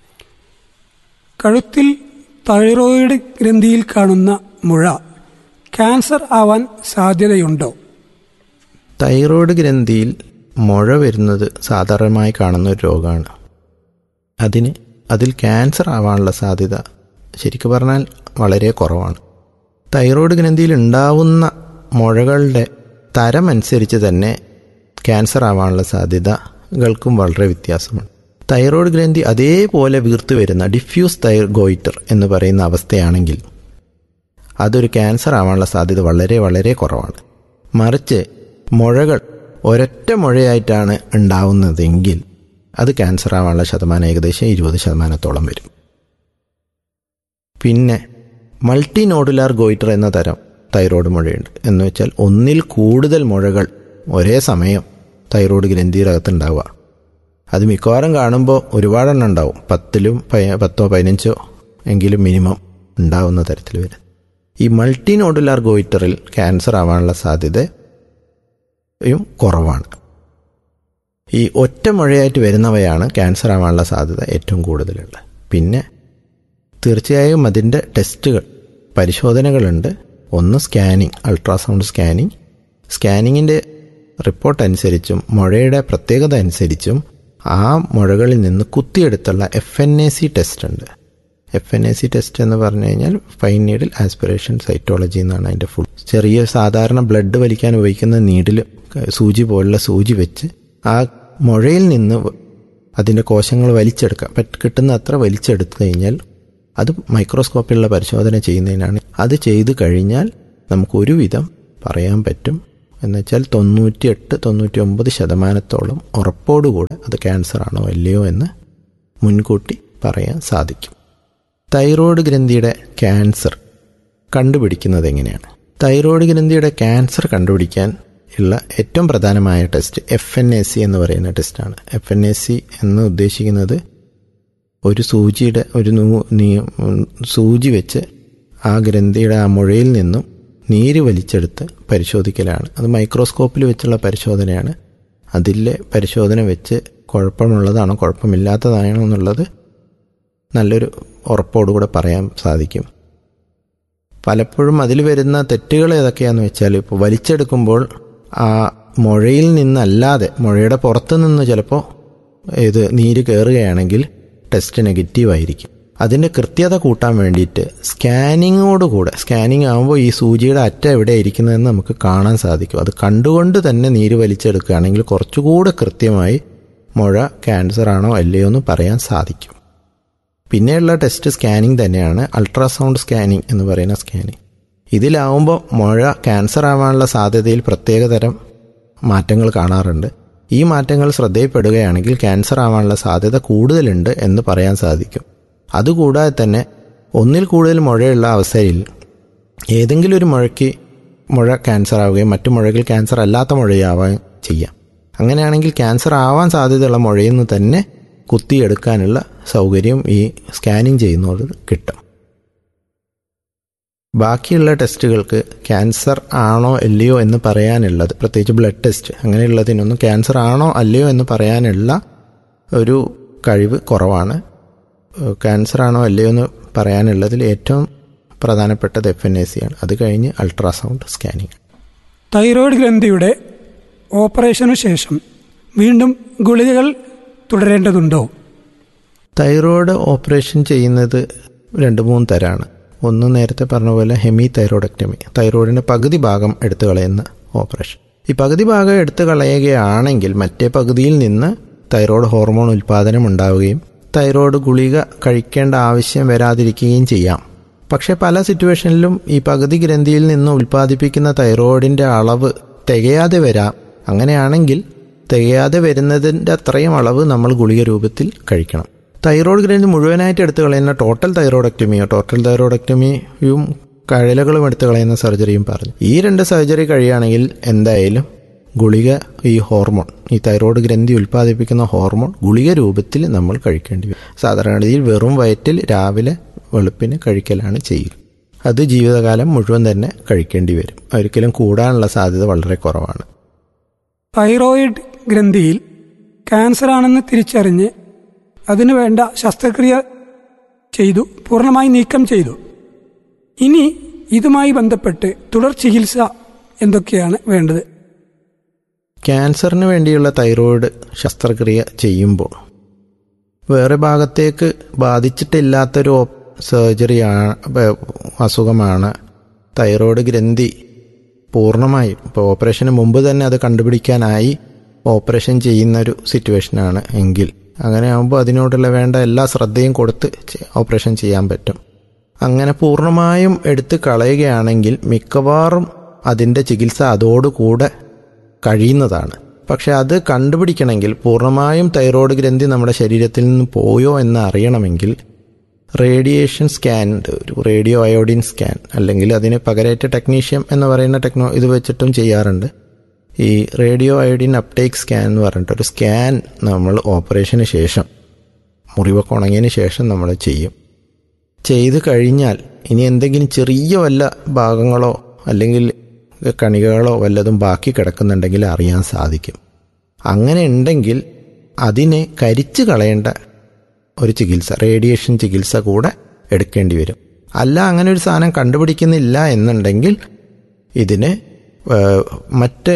കഴുത്തിൽ തൈറോയിഡ് ഗ്രന്ഥിയിൽ കാണുന്ന മുഴ ക്യാൻസർ ആവാൻ സാധ്യതയുണ്ടോ തൈറോയ്ഡ് ഗ്രന്ഥിയിൽ മുഴ വരുന്നത് സാധാരണമായി കാണുന്ന ഒരു രോഗമാണ് അതിന് അതിൽ ക്യാൻസർ ആവാനുള്ള സാധ്യത ശരിക്കു പറഞ്ഞാൽ വളരെ കുറവാണ് തൈറോയ്ഡ് ഗ്രന്ഥിയിൽ ഉണ്ടാവുന്ന മുഴകളുടെ തരം അനുസരിച്ച് തന്നെ ക്യാൻസർ ആവാനുള്ള സാധ്യതകൾക്കും വളരെ വ്യത്യാസമാണ് തൈറോയ്ഡ് ഗ്രന്ഥി അതേപോലെ വീർത്ത് വരുന്ന ഡിഫ്യൂസ് തൈർഗോയിറ്റർ എന്ന് പറയുന്ന അവസ്ഥയാണെങ്കിൽ അതൊരു ക്യാൻസർ ആവാനുള്ള സാധ്യത വളരെ വളരെ കുറവാണ് മറിച്ച് മുഴകൾ ഒരൊറ്റ മുഴയായിട്ടാണ് ഉണ്ടാവുന്നതെങ്കിൽ അത് ക്യാൻസർ ആവാനുള്ള ശതമാനം ഏകദേശം ഇരുപത് ശതമാനത്തോളം വരും പിന്നെ മൾട്ടി നോഡുലാർ ഗോയിറ്റർ എന്ന തരം തൈറോയ്ഡ് മുഴയുണ്ട് എന്ന് വെച്ചാൽ ഒന്നിൽ കൂടുതൽ മുഴകൾ ഒരേ സമയം തൈറോയ്ഡ് ഗ്രന്ഥിയിലകത്തുണ്ടാവുക അത് മിക്കവാറും കാണുമ്പോൾ ഒരുപാടെണ്ണം ഉണ്ടാവും പത്തിലും പയ- പത്തോ പതിനഞ്ചോ എങ്കിലും മിനിമം ഉണ്ടാവുന്ന തരത്തിൽ വരും ഈ മൾട്ടി നോഡുലാർ ഗോയിറ്ററിൽ ക്യാൻസർ ആവാനുള്ള സാധ്യതയും കുറവാണ് ഈ ഒറ്റ മുഴയായിട്ട് വരുന്നവയാണ് ക്യാൻസർ ആവാനുള്ള സാധ്യത ഏറ്റവും കൂടുതലുള്ളത് പിന്നെ തീർച്ചയായും അതിൻ്റെ ടെസ്റ്റുകൾ പരിശോധനകളുണ്ട് ഒന്ന് സ്കാനിങ് അൾട്രാസൗണ്ട് സ്കാനിങ് സ്കാനിങ്ങിൻ്റെ റിപ്പോർട്ട് അനുസരിച്ചും മുഴയുടെ പ്രത്യേകത അനുസരിച്ചും ആ മുഴകളിൽ നിന്ന് കുത്തിയെടുത്തുള്ള F N A C test ഉണ്ട് F N A C test എന്ന് പറഞ്ഞു കഴിഞ്ഞാൽ ഫൈൻ നീഡിൽ ആസ്പിറേഷൻ സൈറ്റോളജി എന്നാണ് അതിൻ്റെ ഫുൾ ചെറിയ സാധാരണ ബ്ലഡ് വലിക്കാൻ ഉപയോഗിക്കുന്ന നീഡിൽ സൂചി പോലുള്ള സൂചി വെച്ച് ആ മുഴയിൽ നിന്ന് അതിൻ്റെ കോശങ്ങൾ വലിച്ചെടുക്കാം പറ്റ് കിട്ടുന്ന അത്ര വലിച്ചെടുത്തു കഴിഞ്ഞാൽ അത് മൈക്രോസ്കോപ്പിലുള്ള പരിശോധന ചെയ്യുന്നതിനാണ് അത് ചെയ്തു കഴിഞ്ഞാൽ നമുക്ക് ഒരുവിധം പറയാൻ പറ്റും എന്ന് വെച്ചാൽ തൊണ്ണൂറ്റിയെട്ട് തൊണ്ണൂറ്റി ഒമ്പത് ശതമാനത്തോളം ഉറപ്പോടുകൂടെ അത് ക്യാൻസർ ആണോ അല്ലയോ എന്ന് മുൻകൂട്ടി പറയാൻ സാധിക്കും തൈറോയ്ഡ് ഗ്രന്ഥിയുടെ ക്യാൻസർ കണ്ടുപിടിക്കുന്നത് എങ്ങനെയാണ് തൈറോയ്ഡ് ഗ്രന്ഥിയുടെ ക്യാൻസർ കണ്ടുപിടിക്കാൻ ഉള്ള ഏറ്റവും പ്രധാനമായ test F N A C എന്ന് പറയുന്ന ടെസ്റ്റാണ് എഫ് എൻ എ സി എന്ന് ഉദ്ദേശിക്കുന്നത് ഒരു സൂചിയുടെ ഒരു നൂ- നീ- ഉം, സൂചി വെച്ച് ആ ഗ്രന്ഥിയുടെ ആ മുഴയിൽ നിന്നും നീര് വലിച്ചെടുത്ത് പരിശോധിക്കലാണ് അത് മൈക്രോസ്കോപ്പിൽ വെച്ചുള്ള പരിശോധനയാണ് അതിലെ പരിശോധന വെച്ച് കുഴപ്പമുള്ളതാണോ കുഴപ്പമില്ലാത്തതാണോ എന്നുള്ളത് നല്ലൊരു ഉറപ്പോടുകൂടെ പറയാൻ സാധിക്കും പലപ്പോഴും അതിൽ വരുന്ന തെറ്റുകൾ ഏതൊക്കെയാന്ന് വെച്ചാൽ ഇപ്പോൾ വലിച്ചെടുക്കുമ്പോൾ ആ മുഴയിൽ നിന്നല്ലാതെ മുഴയുടെ പുറത്ത് നിന്ന് ചിലപ്പോൾ ഇത് നീര് കയറുകയാണെങ്കിൽ ടെസ്റ്റ് നെഗറ്റീവ് ആയിരിക്കും അതിൻ്റെ കൃത്യത കൂട്ടാൻ വേണ്ടിയിട്ട് സ്കാനിങ്ങോടുകൂടെ സ്കാനിങ് ആകുമ്പോൾ ഈ സൂചിയുടെ അറ്റ എവിടെ ഇരിക്കുന്നതെന്ന് നമുക്ക് കാണാൻ സാധിക്കും അത് കണ്ടുകൊണ്ട് തന്നെ നീര് വലിച്ചെടുക്കുകയാണെങ്കിൽ കുറച്ചുകൂടെ കൃത്യമായി മുഴ ക്യാൻസർ ആണോ അല്ലയോ എന്ന് പറയാൻ സാധിക്കും പിന്നെയുള്ള ടെസ്റ്റ് സ്കാനിങ് തന്നെയാണ് അൾട്രാസൗണ്ട് സ്കാനിങ് എന്ന് പറയുന്ന സ്കാനിങ് ഇതിലാവുമ്പോൾ മുഴ ക്യാൻസർ ആവാനുള്ള സാധ്യതയിൽ പ്രത്യേകതരം മാറ്റങ്ങൾ കാണാറുണ്ട് ഈ മാറ്റങ്ങൾ ശ്രദ്ധയിൽപ്പെടുകയാണെങ്കിൽ ക്യാൻസർ ആവാനുള്ള സാധ്യത കൂടുതലുണ്ട് എന്ന് പറയാൻ സാധിക്കും അതുകൂടാതെ തന്നെ ഒന്നിൽ കൂടുതൽ മുഴയുള്ള അവസ്ഥയിൽ ഏതെങ്കിലും ഒരു മുഴയ്ക്ക് മുഴ ക്യാൻസർ ആവുകയും മറ്റു മുഴകൾ ക്യാൻസർ അല്ലാത്ത മുഴയാവുകയും ചെയ്യാം അങ്ങനെയാണെങ്കിൽ ക്യാൻസർ ആവാൻ സാധ്യതയുള്ള മുഴയിൽ നിന്ന് തന്നെ കുത്തിയെടുക്കാനുള്ള സൗകര്യം ഈ സ്കാനിങ് ചെയ്യുന്നതോട് കിട്ടും ബാക്കിയുള്ള ടെസ്റ്റുകൾക്ക് ക്യാൻസർ ആണോ അല്ലയോ എന്ന് പറയാനുള്ളത് പ്രത്യേകിച്ച് ബ്ലഡ് ടെസ്റ്റ് അങ്ങനെയുള്ളതിനൊന്നും ക്യാൻസർ ആണോ അല്ലയോ എന്ന് പറയാനുള്ള ഒരു കഴിവ് കുറവാണ് ഏഹ് ക്യാൻസർ ആണോ അല്ലയോ എന്ന് പറയാനുള്ളതിൽ ഏറ്റവും പ്രധാനപ്പെട്ടത് എഫ് എൻ എ സി ആണ് അത് കഴിഞ്ഞ് അൾട്രാസൗണ്ട് സ്കാനിങ് തൈറോയ്ഡ് ഗ്രന്ഥിയുടെ ഓപ്പറേഷനു ശേഷം വീണ്ടും ഗുളികകൾ തുടരേണ്ടതുണ്ടോ തൈറോയ്ഡ് ഓപ്പറേഷൻ ചെയ്യുന്നത് രണ്ട് മൂന്ന് തരമാണ് ഒന്ന് നേരത്തെ പറഞ്ഞ പോലെ ഹെമി തൈറോയിഡക്ടമി തൈറോയിഡിന്റെ പകുതി ഭാഗം എടുത്തു കളയുന്ന ഓപ്പറേഷൻ ഈ പകുതി ഭാഗം എടുത്തു കളയുകയാണെങ്കിൽ മറ്റേ പകുതിയിൽ നിന്ന് തൈറോയ്ഡ് ഹോർമോൺ ഉൽപ്പാദനം ഉണ്ടാവുകയും തൈറോയ്ഡ് ഗുളിക കഴിക്കേണ്ട ആവശ്യം വരാതിരിക്കുകയും ചെയ്യാം പക്ഷേ പല സിറ്റുവേഷനിലും ഈ പകുതി ഗ്രന്ഥിയിൽ നിന്ന് ഉൽപ്പാദിപ്പിക്കുന്ന തൈറോയിഡിന്റെ അളവ് തികയാതെ വരാം അങ്ങനെയാണെങ്കിൽ തികയാതെ വരുന്നതിൻ്റെ അത്രയും അളവ് നമ്മൾ ഗുളിക രൂപത്തിൽ കഴിക്കണം തൈറോയ്ഡ് ഗ്രന്ഥി മുഴുവനായിട്ട് എടുത്തു കളയുന്ന ടോട്ടൽ തൈറോയിഡക്ടമിയോ ടോട്ടൽ തൈറോയിഡക്ടമിയും കഴലുകളും എടുത്തു കളയുന്ന സർജറിയും പറഞ്ഞു ഈ രണ്ട് സർജറി കഴിയുകയാണെങ്കിൽ എന്തായാലും ഗുളിക ഈ ഹോർമോൺ ഈ തൈറോയ്ഡ് ഗ്രന്ഥി ഉൽപ്പാദിപ്പിക്കുന്ന ഹോർമോൺ ഗുളിക രൂപത്തിൽ നമ്മൾ കഴിക്കേണ്ടി വരും സാധാരണഗതിയിൽ വെറും വയറ്റിൽ രാവിലെ വെളുപ്പിന് കഴിക്കലാണ് ചെയ്യുക അത് ജീവിതകാലം മുഴുവൻ തന്നെ കഴിക്കേണ്ടി വരും ഒരിക്കലും കൂടാനുള്ള സാധ്യത വളരെ കുറവാണ് തൈറോയിഡ് ഗ്രന്ഥിയിൽ ക്യാൻസർ ആണെന്ന് തിരിച്ചറിഞ്ഞ് അതിനു വേണ്ട ശസ്ത്രക്രിയ ചെയ്തു പൂർണ്ണമായി നീക്കം ചെയ്തു ഇനി ഇതുമായി ബന്ധപ്പെട്ട് തുടർ ചികിത്സ എന്തൊക്കെയാണ് വേണ്ടത് ക്യാൻസറിന് വേണ്ടിയുള്ള തൈറോയിഡ് ശസ്ത്രക്രിയ ചെയ്യുമ്പോൾ വേറെ ഭാഗത്തേക്ക് ബാധിച്ചിട്ടില്ലാത്തൊരു സർജറിയാണ് അസുഖമാണ് തൈറോയ്ഡ് ഗ്രന്ഥി പൂർണ്ണമായും ഇപ്പോൾ ഓപ്പറേഷന് മുമ്പ് തന്നെ അത് കണ്ടുപിടിക്കാനായി ഓപ്പറേഷൻ ചെയ്യുന്ന ഒരു സിറ്റുവേഷനാണ് എങ്കിൽ അങ്ങനെ ആകുമ്പോൾ അതിനോടുള്ള വേണ്ട എല്ലാ ശ്രദ്ധയും കൊടുത്ത് ചെ- ഓപ്പറേഷൻ ചെയ്യാൻ പറ്റും അങ്ങനെ പൂർണ്ണമായും എടുത്ത് കളയുകയാണെങ്കിൽ മിക്കവാറും അതിൻ്റെ ചികിത്സ അതോടുകൂടെ കഴിയുന്നതാണ് പക്ഷെ അത് കണ്ടുപിടിക്കണമെങ്കിൽ പൂർണ്ണമായും തൈറോയ്ഡ് ഗ്രന്ഥി നമ്മുടെ ശരീരത്തിൽ നിന്ന് പോയോ എന്ന് അറിയണമെങ്കിൽ റേഡിയേഷൻ സ്കാൻ ഉണ്ട് ഒരു റേഡിയോ അയോഡിൻ സ്കാൻ അല്ലെങ്കിൽ അതിന് പകരേറ്റ ടെക്നീഷ്യം എന്ന് പറയുന്ന ടെക്നോ ഇത് വെച്ചിട്ടും ചെയ്യാറുണ്ട് ഈ റേഡിയോ അയോഡിൻ അപ്ടേക്ക് സ്കാൻ എന്ന് പറഞ്ഞിട്ട് ഒരു സ്കാൻ നമ്മൾ ഓപ്പറേഷന് ശേഷം മുറിവൊക്കെ ഉണങ്ങിയതിന് ശേഷം നമ്മൾ ചെയ്യും ചെയ്ത് കഴിഞ്ഞാൽ ഇനി എന്തെങ്കിലും ചെറിയ വല്ല ഭാഗങ്ങളോ അല്ലെങ്കിൽ കണികകളോ വല്ലതും ബാക്കി കിടക്കുന്നുണ്ടെങ്കിൽ അറിയാൻ സാധിക്കും അങ്ങനെ ഉണ്ടെങ്കിൽ അതിനെ കരിച്ചു കളയേണ്ട ഒരു ചികിത്സ റേഡിയേഷൻ ചികിത്സ കൂടെ എടുക്കേണ്ടി വരും അല്ല അങ്ങനെ ഒരു സാധനം കണ്ടുപിടിക്കുന്നില്ല എന്നുണ്ടെങ്കിൽ ഇതിന് ഏഹ്, മറ്റ്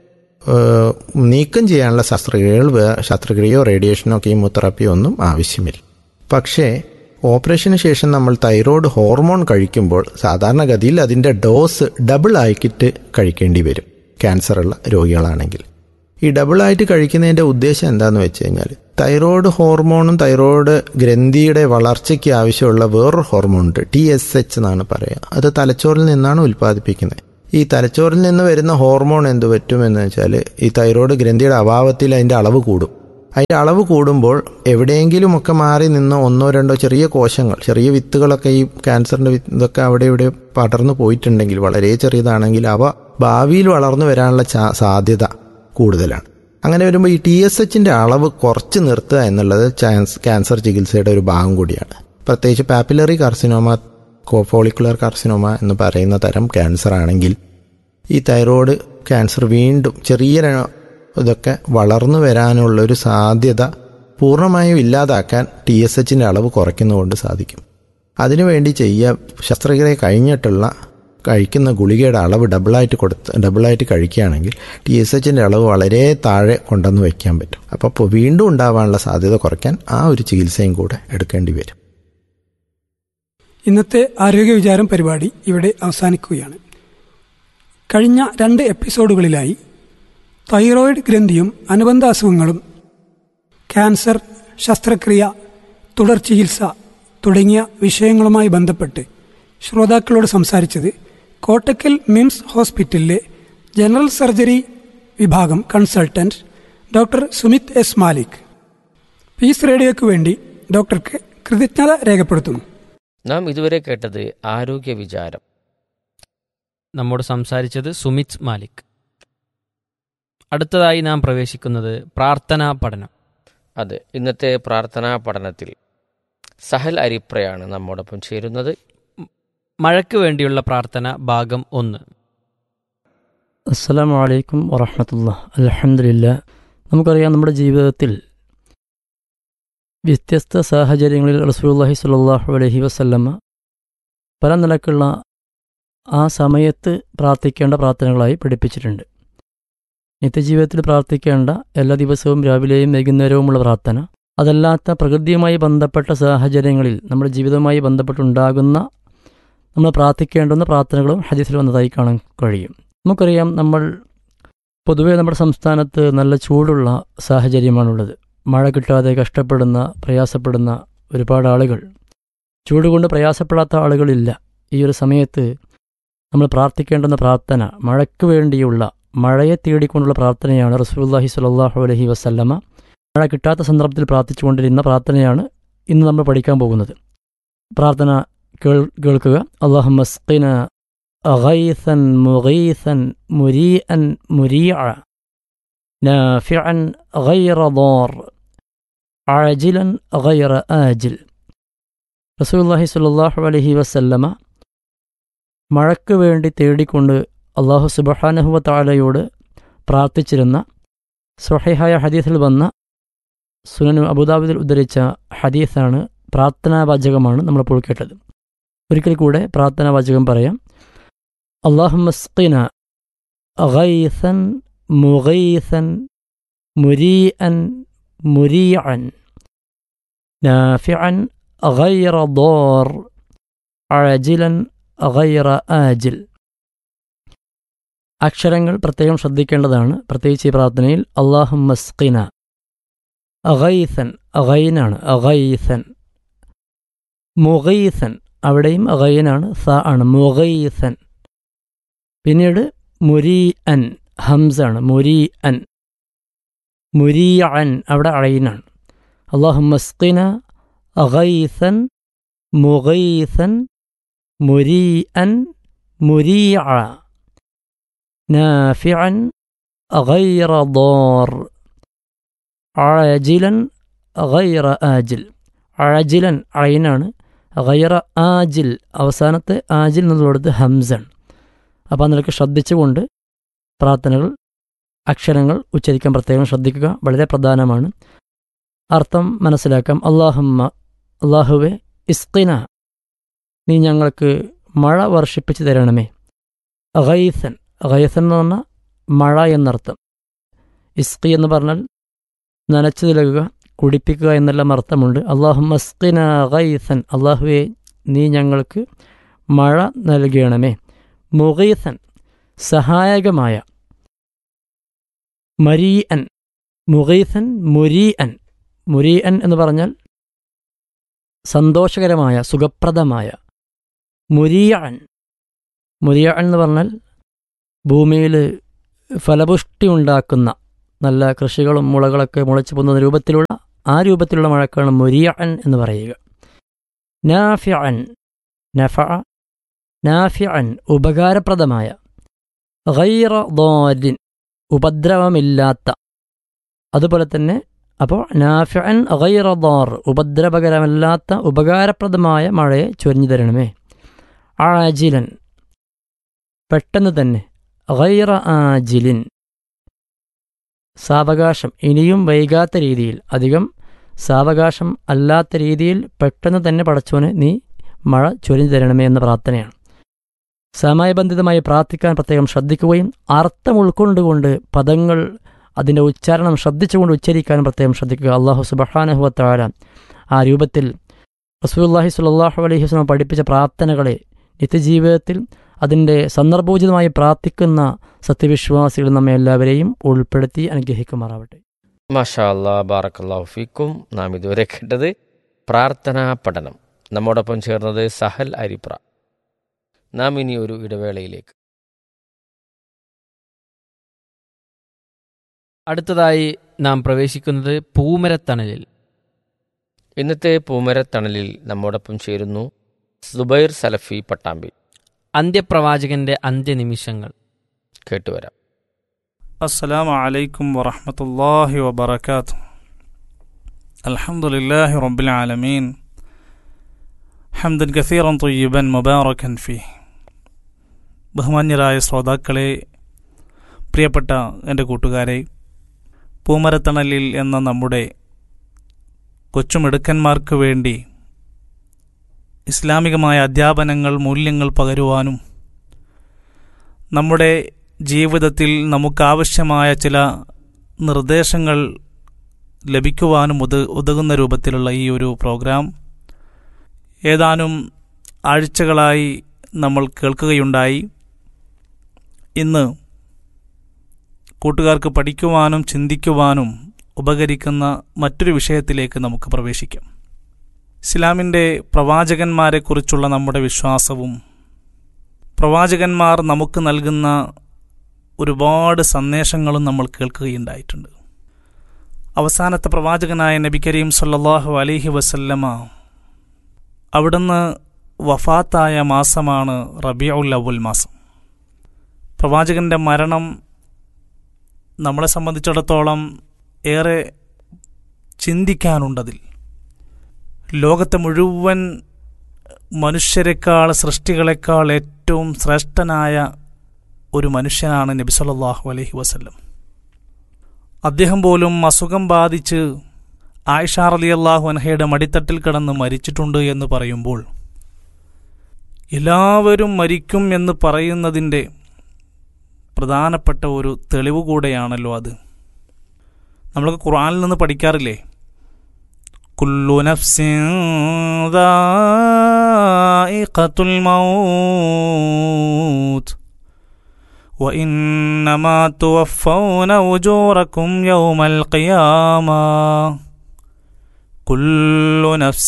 ഏഹ്, നീക്കം ചെയ്യാനുള്ള ശസ്ത്രക്രിയകൾ വേ- ശസ്ത്രക്രിയയോ റേഡിയേഷനോ കീമോതെറാപ്പിയോ ഒന്നും ആവശ്യമില്ല പക്ഷേ ഓപ്പറേഷന് ശേഷം നമ്മൾ തൈറോയ്ഡ് ഹോർമോൺ കഴിക്കുമ്പോൾ സാധാരണഗതിയിൽ അതിൻ്റെ ഡോസ് ഡബിൾ ആക്കിയിട്ട് കഴിക്കേണ്ടി വരും ക്യാൻസറുള്ള രോഗികളാണെങ്കിൽ ഈ ഡബിൾ ആയിട്ട് കഴിക്കുന്നതിൻ്റെ ഉദ്ദേശം എന്താന്ന് വെച്ച് കഴിഞ്ഞാൽ തൈറോയ്ഡ് ഹോർമോണും തൈറോയ്ഡ് ഗ്രന്ഥിയുടെ വളർച്ചയ്ക്ക് ആവശ്യമുള്ള വേറൊരു ഹോർമോൺ ഉണ്ട് ടി എസ് എച്ച് എന്നാണ് പറയുക അത് തലച്ചോറിൽ നിന്നാണ് ഉൽപ്പാദിപ്പിക്കുന്നത് ഈ തലച്ചോറിൽ നിന്ന് വരുന്ന ഹോർമോൺ എന്ത് പറ്റുമെന്ന് വെച്ചാൽ ഈ തൈറോയ്ഡ് ഗ്രന്ഥിയുടെ അഭാവത്തിൽ അതിൻ്റെ അളവ് കൂടും അതിൻ്റെ അളവ് കൂടുമ്പോൾ എവിടെയെങ്കിലുമൊക്കെ മാറി നിന്ന് ഒന്നോ രണ്ടോ ചെറിയ കോശങ്ങൾ ചെറിയ വിത്തുകളൊക്കെ ഈ ക്യാൻസറിൻ്റെ വിത്ത് ഇതൊക്കെ അവിടെ ഇവിടെ പടർന്നു പോയിട്ടുണ്ടെങ്കിൽ വളരെ ചെറിയതാണെങ്കിൽ അവ ഭാവിയിൽ വളർന്നു വരാനുള്ള ചാ- സാധ്യത കൂടുതലാണ് അങ്ങനെ വരുമ്പോൾ ഈ ടി എസ് എച്ചിൻ്റെ അളവ് കുറച്ച് നിർത്തുക എന്നുള്ളത് ചാൻസ് ക്യാൻസർ ചികിത്സയുടെ ഒരു ഭാഗം കൂടിയാണ് പ്രത്യേകിച്ച് പാപ്പിലറി കാർസിനോമ ഫോളിക്കുലർ കാർസിനോമ എന്ന് പറയുന്ന തരം ക്യാൻസർ ആണെങ്കിൽ ഈ തൈറോയ്ഡ് ക്യാൻസർ വീണ്ടും ചെറിയ ര- ഇതൊക്കെ വളർന്നു വരാനുള്ള ഒരു സാധ്യത പൂർണ്ണമായും ഇല്ലാതാക്കാൻ ടി എസ് എച്ചിൻ്റെ അളവ് കുറയ്ക്കുന്നതുകൊണ്ട് സാധിക്കും അതിനുവേണ്ടി ചെയ്യുക ശസ്ത്രക്രിയ കഴിഞ്ഞിട്ടുള്ള കഴിക്കുന്ന ഗുളികയുടെ അളവ് ഡബിളായിട്ട് കൊടുത്ത് ഡബിളായിട്ട് കഴിക്കുകയാണെങ്കിൽ ടി എസ് എച്ചിൻ്റെ അളവ് വളരെ താഴെ കൊണ്ടുവന്ന് വയ്ക്കാൻ പറ്റും അപ്പോൾ ഇപ്പോൾ വീണ്ടും ഉണ്ടാവാനുള്ള സാധ്യത കുറയ്ക്കാൻ ആ ഒരു ചികിത്സയും കൂടെ എടുക്കേണ്ടി വരും ഇന്നത്തെ ആരോഗ്യ വിചാരം പരിപാടി ഇവിടെ അവസാനിക്കുകയാണ് കഴിഞ്ഞ രണ്ട് എപ്പിസോഡുകളിലായി തൈറോയിഡ് ഗ്രന്ഥിയും അനുബന്ധ അസുഖങ്ങളും ക്യാൻസർ ശസ്ത്രക്രിയ തുടർ ചികിത്സ തുടങ്ങിയ വിഷയങ്ങളുമായി ബന്ധപ്പെട്ട് ശ്രോതാക്കളോട് സംസാരിച്ചത് കോട്ടക്കൽ മിംസ് ഹോസ്പിറ്റലിലെ ജനറൽ സർജറി വിഭാഗം consultant doctor Sumith S Malik Peace റേഡിയോയ്ക്ക് വേണ്ടി ഡോക്ടർക്ക് കൃതജ്ഞത രേഖപ്പെടുത്തുന്നു നാം ഇതുവരെ കേട്ടത് ആരോഗ്യ വിചാരം നമ്മോട് സംസാരിച്ചത് സുമിത് മാലിക് അടുത്തതായി നാം പ്രവേശിക്കുന്നത് പ്രാർത്ഥനാ പഠനം അതെ ഇന്നത്തെ പ്രാർത്ഥനാ പഠനത്തിൽ സഹൽ അരിപ്രയാണ് നമ്മോടൊപ്പം ചേരുന്നത് മഴയ്ക്ക് വേണ്ടിയുള്ള പ്രാർത്ഥന ഭാഗം ഒന്ന് അസ്സലാമു അലൈക്കും വറഹമത്തുള്ള അലഹമില്ല നമുക്കറിയാം നമ്മുടെ ജീവിതത്തിൽ വ്യത്യസ്ത സാഹചര്യങ്ങളിൽ റസൂലുള്ളാഹി സ്വല്ലല്ലാഹു അലൈഹി വസല്ലമ പല നിലക്കുള്ള ആ സമയത്ത് പ്രാർത്ഥിക്കേണ്ട പ്രാർത്ഥനകളായി പഠിപ്പിച്ചിട്ടുണ്ട് നിത്യജീവിതത്തിൽ പ്രാർത്ഥിക്കേണ്ട എല്ലാ ദിവസവും രാവിലെയും വൈകുന്നേരവുമുള്ള പ്രാർത്ഥന അതല്ലാത്ത പ്രകൃതിയുമായി ബന്ധപ്പെട്ട സാഹചര്യങ്ങളിൽ നമ്മുടെ ജീവിതവുമായി ബന്ധപ്പെട്ടുണ്ടാകുന്ന നമ്മൾ പ്രാർത്ഥിക്കേണ്ടുന്ന പ്രാർത്ഥനകളും ഹദീസിൽ വന്നതായി കാണാൻ കഴിയും നമുക്കറിയാം നമ്മൾ പൊതുവേ നമ്മുടെ സംസ്ഥാനത്ത് നല്ല ചൂടുള്ള സാഹചര്യമാണുള്ളത് മഴ കിട്ടാതെ കഷ്ടപ്പെടുന്ന പ്രയാസപ്പെടുന്ന ഒരുപാട് ആളുകൾ ചൂട് കൊണ്ട് പ്രയാസപ്പെടാത്ത ആളുകളില്ല ഈ ഒരു സമയത്ത് നമ്മൾ പ്രാർത്ഥിക്കേണ്ടുന്ന പ്രാർത്ഥന മഴയ്ക്ക് വേണ്ടിയുള്ള മഴയെ തേടിക്കൊണ്ടുള്ള പ്രാർത്ഥനയാണ് റസൂലുള്ളാഹി സ്വല്ലല്ലാഹു അലൈഹി വസല്ലമ മഴ കിട്ടാത്ത സന്ദർഭത്തിൽ പ്രാർത്ഥിച്ചുകൊണ്ടിരുന്ന പ്രാർത്ഥനയാണ് ഇന്ന് നമ്മൾ പഠിക്കാൻ പോകുന്നത് പ്രാർത്ഥന കേൾ കേൾക്കുക അള്ളാഹുമസ്കിന غيثا مغيثا مريئا مريعا نافعا غير ضار عاجلا غير آجل റസൂലുള്ളാഹി സ്വല്ലല്ലാഹു അലൈഹി വസല്ലമ മഴയ്ക്ക് വേണ്ടി തേടിക്കൊണ്ട് അള്ളാഹു സുബഹാനഹുവ താലയോട് പ്രാർത്ഥിച്ചിരുന്ന സ്വഹൈഹായ ഹദീസിൽ വന്ന സുനനു അബുദാബിദിൽ ഉദ്ധരിച്ച ഹദീസാണ് പ്രാർത്ഥനാവാചകമാണ് നമ്മളിപ്പോൾ കേട്ടത് ഒരിക്കൽ കൂടെ പ്രാർത്ഥനാവാചകം പറയാം اللهم اسقنا غيثا مغيثا مريئا مريعا نافعا غير ضار عاجلا غير آجل അക്ഷരങ്ങൾ പ്രത്യേകം ശ്രദ്ധിക്കേണ്ടതാണ് പ്രത്യേകിച്ച് ഈ പ്രാർത്ഥനയിൽ അള്ളാഹു മസ്കിന അഗൈസൻ അഗൈനാണ് അഗൈസൻ മുഗൈസൻ അവിടെയും അഗൈനാണ് സ ആണ് മുഗൈസൻ പിന്നീട് മുരി അൻ ഹംസാണ് മുരി അൻ മുരി അൻ അവിടെ അഴയിനാണ് അള്ളാഹു മസ്കിന അഗൈസൻ മുഗൈസൻ മുരി അൻ മുരി നാഫിഅൻ غير ضار عاجلا غير ആജിൽ ആജിലൻ അഴയിനാണ് ഗൈറ ആജിൽ അവസാനത്തെ ആജിൽ എന്നുള്ളത് ഹംസാണ് അപ്പോൾ നിനക്ക് ശ്രദ്ധിച്ചുകൊണ്ട് പ്രാർത്ഥനകൾ അക്ഷരങ്ങൾ ഉച്ചരിക്കാൻ പ്രത്യേകം ശ്രദ്ധിക്കുക വളരെ പ്രധാനമാണ് അർത്ഥം മനസ്സിലാക്കാം അള്ളാഹുമ്മ അള്ളാഹുവെ ഇസ്കിന നീ ഞങ്ങൾക്ക് മഴ വർഷിപ്പിച്ചു തരണമേ അഗൈസൻ അഗൈസൻ എന്ന് പറഞ്ഞാൽ മഴ എന്നർത്ഥം ഇസ്കി എന്ന് പറഞ്ഞാൽ നനച്ചു നിലകുക കുടിപ്പിക്കുക എന്നെല്ലാം അർത്ഥമുണ്ട് അള്ളാഹു മസ്കിന അഗൈസൻ അള്ളാഹുവെ നീ ഞങ്ങൾക്ക് മഴ നൽകണമേ മുഗീസൻ സഹായകമായ മരീഅൻ മുഗീസൻ മുരീഅൻ മുരീഅൻ എന്ന് പറഞ്ഞാൽ സന്തോഷകരമായ സുഖപ്രദമായ മുരിയൻ മുരിയൻ എന്ന് പറഞ്ഞാൽ ഭൂമിയിൽ ഫലപുഷ്ടി ഉണ്ടാക്കുന്ന നല്ല കൃഷികളും മുളകളൊക്കെ മുളച്ചു പോകുന്ന രൂപത്തിലുള്ള ആ രൂപത്തിലുള്ള മഴക്കാണ് മുരിയൻ എന്ന് പറയുക നാഫിഅൻ നഫ നാഫിഅൻ ഉപകാരപ്രദമായ ഗൈറ ദോരിൻ ഉപദ്രവമില്ലാത്ത അതുപോലെ തന്നെ അപ്പോൾ നാഫിഅൻ ഗൈറ ദോർ ഉപദ്രവകരമല്ലാത്ത ഉപകാരപ്രദമായ മഴയെ ചൊരിഞ്ഞു തരണമേ ആജിലൻ പെട്ടെന്ന് തന്നെ ഗൈറ ആജിലിൻ സാവകാശം ഇനിയും വൈകാത്ത രീതിയിൽ അധികം സാവകാശം അല്ലാത്ത രീതിയിൽ പെട്ടെന്ന് തന്നെ പടച്ചോന് നീ മഴ ചൊരിഞ്ഞു തരണമേ എന്ന പ്രാർത്ഥനയാണ് സമയബന്ധിതമായി പ്രാർത്ഥിക്കാൻ പ്രത്യേകം ശ്രദ്ധിക്കുകയും അർത്ഥം ഉൾക്കൊണ്ടുകൊണ്ട് പദങ്ങൾ അതിൻ്റെ ഉച്ചാരണം ശ്രദ്ധിച്ചുകൊണ്ട് ഉച്ചരിക്കാനും പ്രത്യേകം ശ്രദ്ധിക്കുക അള്ളാഹു സുബഹാനഹുവത്താല ആ രൂപത്തിൽ റസൂലുള്ളാഹി സ്വല്ലല്ലാഹു അലൈഹി വസല്ലം പഠിപ്പിച്ച പ്രാർത്ഥനകളെ നിത്യജീവിതത്തിൽ അതിൻ്റെ സന്ദർഭോചിതമായി പ്രാർത്ഥിക്കുന്ന സത്യവിശ്വാസികൾ നമ്മെ എല്ലാവരെയും ഉൾപ്പെടുത്തി അനുഗ്രഹിക്കുമാറാവട്ടെ മാഷാ അല്ലാ ബാറക്കല്ലാഹു ഫീക്കും നാം ഇതുവരെ കേട്ടത് പ്രാർത്ഥനാ പഠനം നമ്മോടൊപ്പം ചേർന്നത് സഹൽ അരിപ്ര നാം ഇനി ഒരു ഇടവേളയിലേക്ക് അടുത്തതായി നാം പ്രവേശിക്കുന്നത് പൂമരത്തണലിൽ ഇന്നത്തെ പൂമരത്തണലിൽ നമ്മോടൊപ്പം ചേരുന്നു സുബൈർ സലഫി പട്ടാമ്പി അന്ത്യപ്രവാചകന്റെ അന്ത്യനിമിഷങ്ങൾ കേട്ടുവരാം السلام عليكم ورحمة الله وبركاته الحمد لله رب العالمين حمدا كثيرا طيبا مباركا فيه ബഹുമാന്യരായ ശ്രോതാക്കളെ പ്രിയപ്പെട്ട എൻ്റെ കൂട്ടുകാരെ പൂമരത്തണലിൽ എന്ന നമ്മുടെ കൊച്ചുമിടുക്കന്മാർക്ക് വേണ്ടി ഇസ്ലാമികമായ അധ്യാപനങ്ങൾ മൂല്യങ്ങൾ പകരുവാനും നമ്മുടെ ജീവിതത്തിൽ നമുക്കാവശ്യമായ ചില നിർദ്ദേശങ്ങൾ ലഭിക്കുവാനും ഉത ഉതകുന്ന രൂപത്തിലുള്ള ഈ ഒരു പ്രോഗ്രാം ഏതാനും ആഴ്ചകളായി നമ്മൾ കേൾക്കുകയുണ്ടായി ഇന്ന് കൂട്ടുകാർക്ക് പഠിക്കുവാനും ചിന്തിക്കുവാനും ഉപകരിക്കുന്ന മറ്റൊരു വിഷയത്തിലേക്ക് നമുക്ക് പ്രവേശിക്കാം ഇസ്ലാമിൻ്റെ പ്രവാചകന്മാരെക്കുറിച്ചുള്ള നമ്മുടെ വിശ്വാസവും പ്രവാചകന്മാർ നമുക്ക് നൽകുന്ന ഒരുപാട് സന്ദേശങ്ങളും നമ്മൾ കേൾക്കുകയുണ്ടായിട്ടുണ്ട് അവസാനത്തെ പ്രവാചകനായ നബി കരീം സല്ലല്ലാഹു അലൈഹി വസല്ലമ അവിടുന്ന് വഫാത്തായ മാസമാണ് റബിയുൽ അവൽ മാസം പ്രവാചകന്റെ മരണം നമ്മളെ സംബന്ധിച്ചിടത്തോളം ഏറെ ചിന്തിക്കാനുണ്ടതിൽ ലോകത്തെ മുഴുവൻ മനുഷ്യരെക്കാൾ സൃഷ്ടികളെക്കാൾ ഏറ്റവും ശ്രേഷ്ഠനായ ഒരു മനുഷ്യനാണ് നബി സല്ലല്ലാഹു അലൈഹി വസല്ലം അദ്ദേഹം പോലും അസുഖം ബാധിച്ച് ആയിഷ റളിയല്ലാഹു അൻഹയുടെ മടിത്തട്ടിൽ കിടന്ന് മരിച്ചിട്ടുണ്ട് എന്ന് പറയുമ്പോൾ എല്ലാവരും മരിക്കും എന്ന് പറയുന്നതിൻ്റെ പ്രധാനപ്പെട്ട ഒരു തെളിവ് കൂടെയാണല്ലോ അത് നമ്മളൊക്കെ ഖുർആനിൽ നിന്ന് പഠിക്കാറില്ലേ കുല്ലു നഫ്സിൻ ദായിഖത്തുൽ മൗത്ത് وإنما توفون أجوركم يوم القيامة كل نفس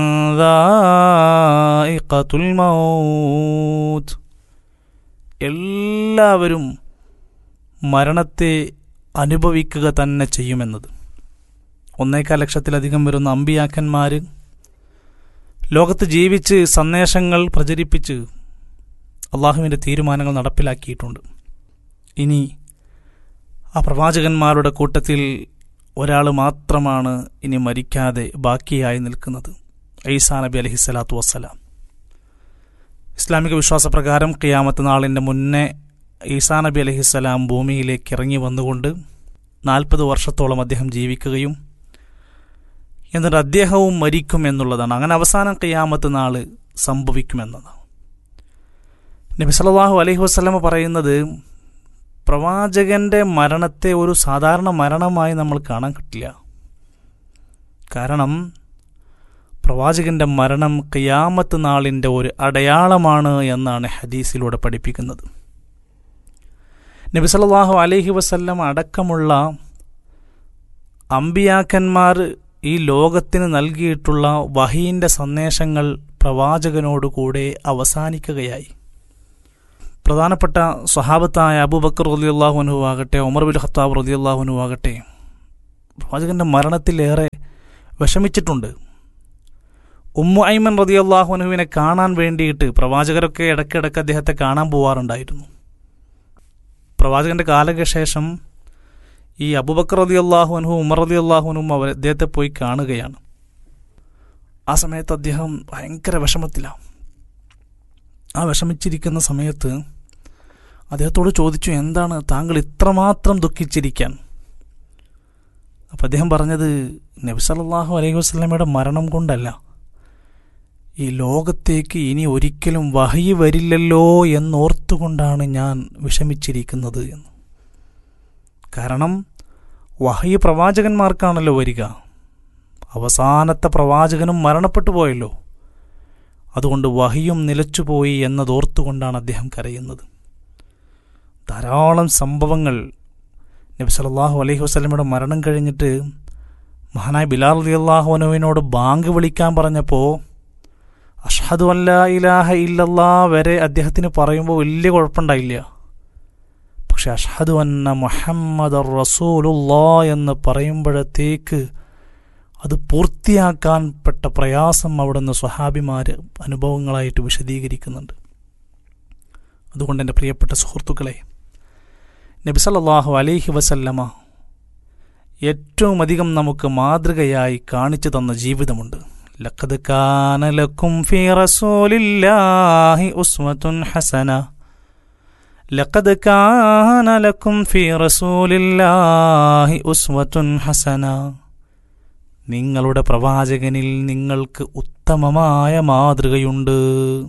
ذائقة الموت എല്ലാവരും മരണത്തെ അനുഭവിക്കുക തന്നെ ചെയ്യുമെന്നത് ഒന്നേക്കാൽ ലക്ഷത്തിലധികം വരുന്ന അമ്പിയാക്കന്മാർ ലോകത്ത് ജീവിച്ച് സന്ദേശങ്ങൾ പ്രചരിപ്പിച്ച് അള്ളാഹുവിൻ്റെ തീരുമാനങ്ങൾ നടപ്പിലാക്കിയിട്ടുണ്ട് ഇനി ആ പ്രവാചകന്മാരുടെ കൂട്ടത്തിൽ ഒരാൾ മാത്രമാണ് ഇനി മരിക്കാതെ ബാക്കിയായി നിൽക്കുന്നത് ഐസാ നബി അലഹി സ്വലാത്തു വസ്സലാം ഇസ്ലാമിക വിശ്വാസപ്രകാരം ഖിയാമത്ത് നാളിൻ്റെ മുന്നേ ഈസാ നബി അലഹിസ്സലാം ഭൂമിയിലേക്ക് ഇറങ്ങി വന്നുകൊണ്ട് നാൽപ്പത് വർഷത്തോളം അദ്ദേഹം ജീവിക്കുകയും എന്നിട്ട് അദ്ദേഹവും മരിക്കും എന്നുള്ളതാണ് അങ്ങനെ അവസാനം ഖിയാമത്ത് നാള് സംഭവിക്കുമെന്നതാണ് നബി സല്ലല്ലാഹു അലൈഹി വസല്ലമ പറയുന്നത് പ്രവാചകന്റെ മരണത്തെ ഒരു സാധാരണ മരണമായി നമ്മൾ കാണാൻ കിട്ടില്ല കാരണം പ്രവാചകന്റെ മരണം ഖിയാമത്ത് നാളിൻ്റെ ഒരു അടയാളമാണ് എന്നാണ് ഹദീസിലൂടെ പഠിപ്പിക്കുന്നത് നബി സല്ലല്ലാഹു അലൈഹി വസല്ലം അടക്കമുള്ള അമ്പിയാക്കന്മാർ ഈ ലോകത്തിന് നൽകിയിട്ടുള്ള വഹീൻ്റെ സന്ദേശങ്ങൾ പ്രവാചകനോടുകൂടെ അവസാനിക്കുകയായി പ്രധാനപ്പെട്ട സ്വഹാബത്തായ അബൂബക്കർ റലിയല്ലാഹുനു ആകട്ടെ ഉമർ ബിൻ ഖത്താബ് റലിയല്ലാഹുനു ആകട്ടെ പ്രവാചകന്റെ മരണത്തിലേറെ വിഷമിച്ചിട്ടുണ്ട് ഉമ്മു ഐമൻ റതിയല്ലാഹുനുവിനെ കാണാൻ വേണ്ടിയിട്ട് പ്രവാചകരൊക്കെ ഇടയ്ക്കിടയ്ക്ക് അദ്ദേഹത്തെ കാണാൻ പോവാറുണ്ടായിരുന്നു പ്രവാചകന്റെ കാലശേഷം ഈ അബുബക്കർ റതി അള്ളാഹുനു ഉമർ റതി അള്ളാഹുനും അവർ അദ്ദേഹത്തെ പോയി കാണുകയാണ് ആ സമയത്ത് അദ്ദേഹം ഭയങ്കര വിഷമത്തിലാണ് ആ വിഷമിച്ചിരിക്കുന്ന സമയത്ത് അദ്ദേഹത്തോട് ചോദിച്ചു എന്താണ് താങ്കൾ ഇത്രമാത്രം ദുഃഖിച്ചിരിക്കാൻ അപ്പം അദ്ദേഹം പറഞ്ഞത് നബി സല്ലല്ലാഹു അലൈഹി വസല്ലമയുടെ മരണം കൊണ്ടല്ല ഈ ലോകത്തേക്ക് ഇനി ഒരിക്കലും വഹി വരില്ലല്ലോ എന്നോർത്തുകൊണ്ടാണ് ഞാൻ വിഷമിച്ചിരിക്കുന്നത് എന്ന് കാരണം വഹി പ്രവാചകന്മാർക്കാണല്ലോ വരിക അവസാനത്തെ പ്രവാചകനും മരണപ്പെട്ടു പോയല്ലോ അതുകൊണ്ട് വഹിയും നിലച്ചുപോയി എന്നതോർത്തുകൊണ്ടാണ് അദ്ദേഹം കരയുന്നത് ധാരാളം സംഭവങ്ങൾ നബി സല്ലല്ലാഹു അലൈഹി വസല്ലമയുടെ മരണം കഴിഞ്ഞിട്ട് മഹാനായ ബിലാൽ റളി അള്ളാഹുനുവിനോട് ബാങ്ക് വിളിക്കാൻ പറഞ്ഞപ്പോൾ അഷ്ഹദു അല്ലാ ഇലാഹ ഇല്ലല്ലാ വരെ അദ്ദേഹത്തിന് പറയുമ്പോൾ വലിയ കുഴപ്പമുണ്ടായില്ല പക്ഷെ അഷ്ഹദു അന്ന മുഹമ്മദ് റസൂലുല്ലാ എന്ന് പറയുമ്പോഴത്തേക്ക് അത് പൂർത്തിയാക്കാൻ പെട്ട പ്രയാസം അവിടുന്ന് സ്വഹാബിമാർ അനുഭവങ്ങളായിട്ട് വിശദീകരിക്കുന്നുണ്ട് അതുകൊണ്ട് എൻ്റെ പ്രിയപ്പെട്ട സുഹൃത്തുക്കളെ നബി സല്ലല്ലാഹു അലൈഹി വസല്ലമ ഏറ്റവും അധികം നമുക്ക് മാതൃകയായി കാണിച്ചു തന്ന ജീവിതമുണ്ട് ലഖദ് കാന ലക്കും ഫീ റസൂലില്ലാഹി ഉസ്വത്തുൻ ഹസന ലഖദ് കാന ലക്കും ഫീ റസൂലില്ലാഹി ഉസ്വത്തുൻ ഹസന നിങ്ങളുടെ പ്രവാചകനിൽ നിങ്ങൾക്ക് ഉത്തമമായ മാതൃകയുണ്ട്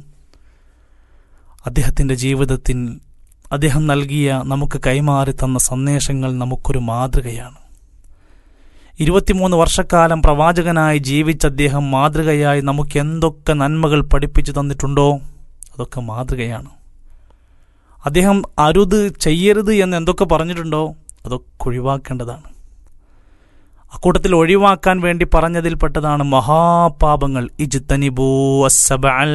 അദ്ദേഹത്തിൻ്റെ ജീവിതത്തിൽ അദ്ദേഹം നൽകിയ നമുക്ക് കൈമാറി തന്ന സന്ദേശങ്ങൾ നമുക്കൊരു മാതൃകയാണ് ഇരുപത്തിമൂന്ന് വർഷക്കാലം പ്രവാചകനായി ജീവിച്ച അദ്ദേഹം മാതൃകയായി നമുക്ക് എന്തൊക്കെ നന്മകൾ പഠിപ്പിച്ചു തന്നിട്ടുണ്ടോ അതൊക്കെ മാതൃകയാണ് അദ്ദേഹം അരുത് ചെയ്യരുത് എന്ന് എന്തൊക്കെ പറഞ്ഞിട്ടുണ്ടോ അതൊക്കെ ഒഴിവാക്കേണ്ടതാണ് അക്കൂട്ടത്തിൽ ഒഴിവാക്കാൻ വേണ്ടി പറഞ്ഞതിൽപ്പെട്ടതാണ് മഹാപാപങ്ങൾ ഇജ്തനിബൂ അസ്സബഅൽ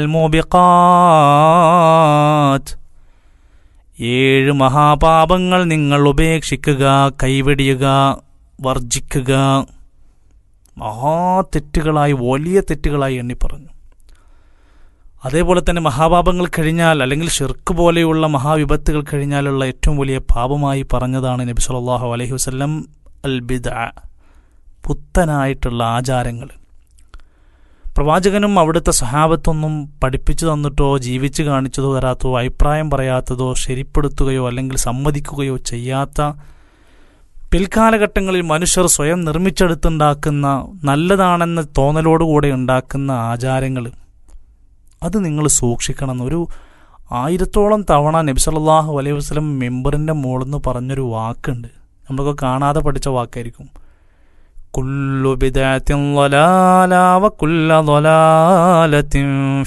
മൂബിഖാത്ത് ഏഴ് മഹാപാപങ്ങൾ നിങ്ങൾ ഉപേക്ഷിക്കുക കൈവെടിയുക വർജിക്കുക മഹാ തെറ്റുകളായി വലിയ തെറ്റുകളായി എണ്ണി പറഞ്ഞു അതേപോലെ തന്നെ മഹാപാപങ്ങൾ കഴിഞ്ഞാൽ അല്ലെങ്കിൽ ഷിർക്ക് പോലെയുള്ള മഹാവിപത്തുകൾ കഴിഞ്ഞാലുള്ള ഏറ്റവും വലിയ പാപമായി പറഞ്ഞതാണ് നബി സല്ലല്ലാഹു അലൈഹി വസല്ലം അൽ ബിദ പുത്തനായിട്ടുള്ള ആചാരങ്ങൾ പ്രവാചകനും അവിടുത്തെ സഹാബത്തൊന്നും പഠിപ്പിച്ചു തന്നിട്ടോ ജീവിച്ചു കാണിച്ചതോ തരാത്തോ അഭിപ്രായം പറയാത്തതോ ശരിപ്പെടുത്തുകയോ അല്ലെങ്കിൽ സമ്മതിക്കുകയോ ചെയ്യാത്ത പിൽക്കാലഘട്ടങ്ങളിൽ മനുഷ്യർ സ്വയം നിർമ്മിച്ചെടുത്തുണ്ടാക്കുന്ന നല്ലതാണെന്ന തോന്നലോടുകൂടെ ഉണ്ടാക്കുന്ന ആചാരങ്ങൾ അത് നിങ്ങൾ സൂക്ഷിക്കണം ഒരു ആയിരത്തോളം തവണ നബിസല്ലാഹു അലൈഹി വസ്ലം മെമ്പറിൻ്റെ മുകളിൽ പറഞ്ഞൊരു വാക്കുണ്ട് നമ്മളൊക്കെ കാണാതെ പഠിച്ച വാക്കായിരിക്കും കുല്ലു ബിദഅത്തിൻ ളലാല വ കുല്ല ളലാലത്തിൻ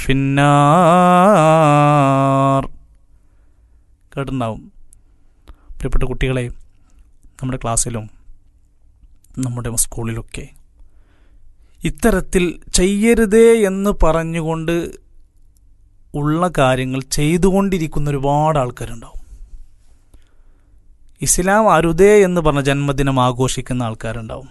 ഫിന്നാർ കേട്ടിട്ടുണ്ടാവും പ്രിയപ്പെട്ട കുട്ടികളെ നമ്മുടെ ക്ലാസ്സിലും നമ്മുടെ സ്കൂളിലൊക്കെ ഇത്തരത്തിൽ ചെയ്യരുതേ എന്ന് പറഞ്ഞുകൊണ്ട് ഉള്ള കാര്യങ്ങൾ ചെയ്തുകൊണ്ടിരിക്കുന്ന ഒരുപാട് ആൾക്കാരുണ്ടാവും ഇസ്ലാം അരുതേ എന്ന് പറഞ്ഞ ജന്മദിനം ആഘോഷിക്കുന്ന ആൾക്കാരുണ്ടാവും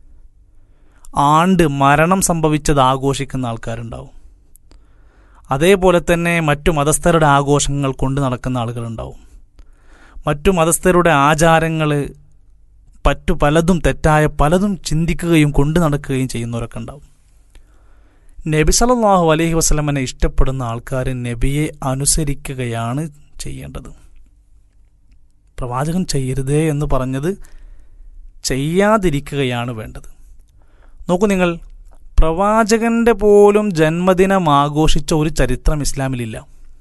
ആണ്ട് മരണം സംഭവിച്ചത് ആഘോഷിക്കുന്ന ആൾക്കാരുണ്ടാവും അതേപോലെ തന്നെ മറ്റു മതസ്ഥരുടെ ആഘോഷങ്ങൾ കൊണ്ട് നടക്കുന്ന ആളുകളുണ്ടാവും മറ്റു മതസ്ഥരുടെ ആചാരങ്ങൾ പറ്റു പലതും തെറ്റായ പലതും ചിന്തിക്കുകയും കൊണ്ടു നടക്കുകയും ചെയ്യുന്നവരൊക്കെ ഉണ്ടാവും നബി സല്ലല്ലാഹു അലൈഹി വസല്ലമനെ ഇഷ്ടപ്പെടുന്ന ആൾക്കാർ നബിയെ അനുസരിക്കുകയാണ് ചെയ്യേണ്ടത് പ്രവാചകൻ ചെയ്യരുതേ എന്ന് പറഞ്ഞത് ചെയ്യാതിരിക്കുകയാണ് വേണ്ടത് നോക്കൂ നിങ്ങൾ പ്രവാചകന്റെ പോലും ജന്മദിനം ആഘോഷിച്ച ഒരു ചരിത്രം ഇസ്ലാമിലില്ല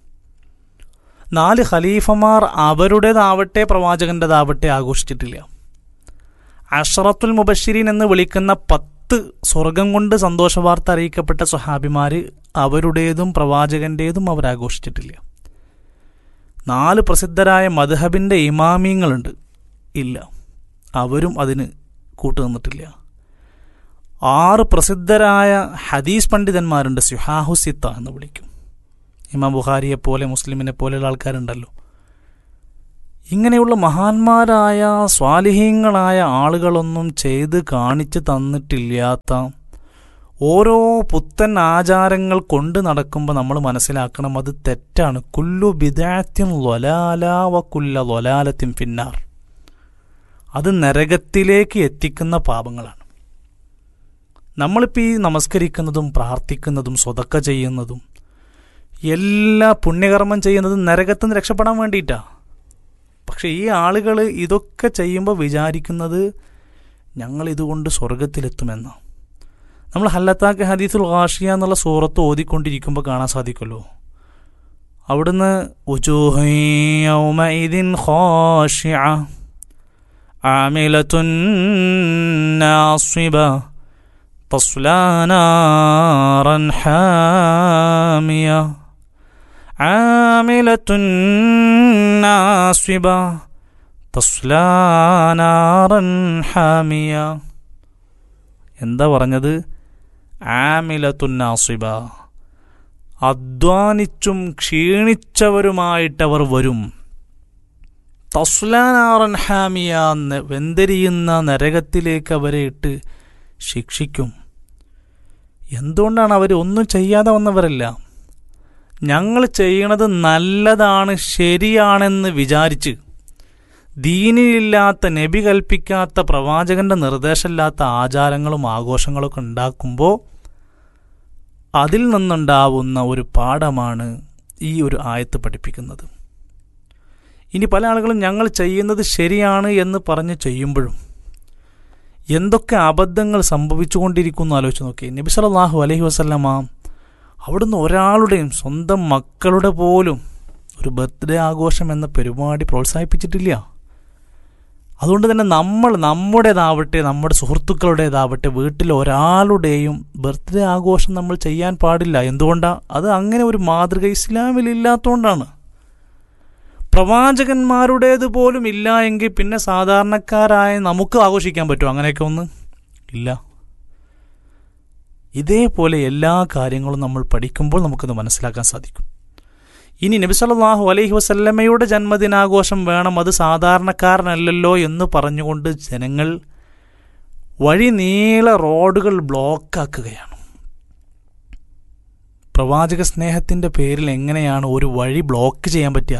നാല് ഖലീഫമാർ അവരുടേതാവട്ടെ പ്രവാചകൻ്റെതാവട്ടെ ആഘോഷിച്ചിട്ടില്ല അഷറത്തുൽ മുബഷിരീൻ എന്ന് വിളിക്കുന്ന പത്ത് സ്വർഗം കൊണ്ട് സന്തോഷ വാർത്ത അറിയിക്കപ്പെട്ട സ്വഹാബിമാർ അവരുടേതും പ്രവാചകൻ്റേതും അവർ ആഘോഷിച്ചിട്ടില്ല നാല് പ്രസിദ്ധരായ മദ്ഹബിൻ്റെ ഇമാമിയങ്ങളുണ്ട് ഇല്ല അവരും അതിന് കൂട്ടുനിന്നിട്ടില്ല ആറ് പ്രസിദ്ധരായ ഹദീസ് പണ്ഡിതന്മാരുണ്ട് സുഹാഹുസിത്ത എന്ന് വിളിക്കും ഇമാം ബുഖാരിയെ പോലെ മുസ്ലിമിനെ പോലെയുള്ള ആൾക്കാരുണ്ടല്ലോ ഇങ്ങനെയുള്ള മഹാന്മാരായ സ്വാലിഹീങ്ങളായ ആളുകളൊന്നും ചെയ്ത് കാണിച്ചു തന്നിട്ടില്ലാത്ത ഓരോ പുത്തൻ ആചാരങ്ങൾ കൊണ്ട് നടക്കുമ്പോൾ നമ്മൾ മനസ്സിലാക്കണം അത് തെറ്റാണ് കുല്ലു ബിദാത്തിൻ ലൊലാല വ കുല്ല ലൊലാലത്തിൻ ഫിന്നാർ അത് നരകത്തിലേക്ക് എത്തിക്കുന്ന പാപങ്ങളാണ് നമ്മളിപ്പോൾ ഈ നമസ്കരിക്കുന്നതും പ്രാർത്ഥിക്കുന്നതും സ്വതക്ക ചെയ്യുന്നതും എല്ലാ പുണ്യകർമ്മം ചെയ്യുന്നതും നരകത്തിൽ നിന്ന് രക്ഷപ്പെടാൻ വേണ്ടിയിട്ടാണ് പക്ഷെ ഈ ആളുകൾ ഇതൊക്കെ ചെയ്യുമ്പോൾ വിചാരിക്കുന്നത് ഞങ്ങൾ ഇതുകൊണ്ട് സ്വർഗത്തിലെത്തുമെന്ന് നമ്മൾ ഹല്ലത്താക്ക് ഹദീസുൽ ഖാഷിയ എന്നുള്ള സൂറത്ത് ഓതിക്കൊണ്ടിരിക്കുമ്പോൾ കാണാൻ സാധിക്കുമല്ലോ അവിടുന്ന് ഉജൂഹൈദിൻ ഖാഷിഅ ആമിലത്തുൻ നാസിബ تصلى نارا حامية عاملة ناصبة تصلى نارا حامية എന്താ പറഞ്ഞത് ആമിലത്തുന്നാസിബ അധ്വാനിച്ചും ക്ഷീണിച്ചവരുമായിട്ടവർ വരും തസ്ലാനാറൻ ഹാമിയ ന- വെന്തെരിയുന്ന നരകത്തിലേക്ക് അവരെ ഇട്ട് ശിക്ഷിക്കും എന്തുകൊണ്ടാണ് അവർ ഒന്നും ചെയ്യാതെ വന്നവരല്ല ഞങ്ങൾ ചെയ്യണത് നല്ലതാണ് ശരിയാണെന്ന് വിചാരിച്ച് ദീനിലില്ലാത്ത നബി കൽപ്പിക്കാത്ത പ്രവാചകന്റെ നിർദ്ദേശമില്ലാത്ത ആചാരങ്ങളും ആഘോഷങ്ങളൊക്കെ ഉണ്ടാക്കുമ്പോൾ അതിൽ നിന്നുണ്ടാവുന്ന ഒരു പാഠമാണ് ഈ ഒരു ആയത്ത് പഠിപ്പിക്കുന്നത് ഇനി പല ആളുകളും ഞങ്ങൾ ചെയ്യുന്നത് ശരിയാണ് എന്ന് പറഞ്ഞ് ചെയ്യുമ്പോഴും എന്തൊക്കെ അബദ്ധങ്ങൾ സംഭവിച്ചുകൊണ്ടിരിക്കുന്നു ആലോചിച്ച് നോക്കി നബി സല്ലല്ലാഹു അലൈഹി വസല്ലമ അവിടുന്ന് ഒരാളുടെയും സ്വന്തം മക്കളുടെ പോലും ഒരു ബർത്ത്ഡേ ആഘോഷം എന്ന പരിപാടി പ്രോത്സാഹിപ്പിച്ചിട്ടില്ല അതുകൊണ്ട് തന്നെ നമ്മൾ നമ്മുടേതാവട്ടെ നമ്മുടെ സുഹൃത്തുക്കളുടേതാവട്ടെ വീട്ടിൽ ഒരാളുടെയും ബർത്ത്ഡേ ആഘോഷം നമ്മൾ ചെയ്യാൻ പാടില്ല എന്തുകൊണ്ടാണ് അത് അങ്ങനെ ഒരു മാതൃക ഇസ്ലാമിൽ ഇല്ലാത്തതുകൊണ്ടാണ് പ്രവാചകന്മാരുടേത് പോലും ഇല്ല എങ്കിൽ പിന്നെ സാധാരണക്കാരായ നമുക്ക് ആഘോഷിക്കാൻ പറ്റുമോ അങ്ങനെയൊക്കെ ഒന്ന് ഇല്ല ഇതേപോലെ എല്ലാ കാര്യങ്ങളും നമ്മൾ പഠിക്കുമ്പോൾ നമുക്കത് മനസ്സിലാക്കാൻ സാധിക്കും ഇനി നബി സല്ലല്ലാഹു അലൈഹി വസല്ലമയുടെ ജന്മദിനാഘോഷം വേണം അത് സാധാരണക്കാരനല്ലല്ലോ എന്ന് പറഞ്ഞുകൊണ്ട് ജനങ്ങൾ വഴി നീള റോഡുകൾ ബ്ലോക്കാക്കുകയാണ് പ്രവാചക സ്നേഹത്തിന്റെ പേരിൽ എങ്ങനെയാണ് ഒരു വഴി ബ്ലോക്ക് ചെയ്യാൻ പറ്റുക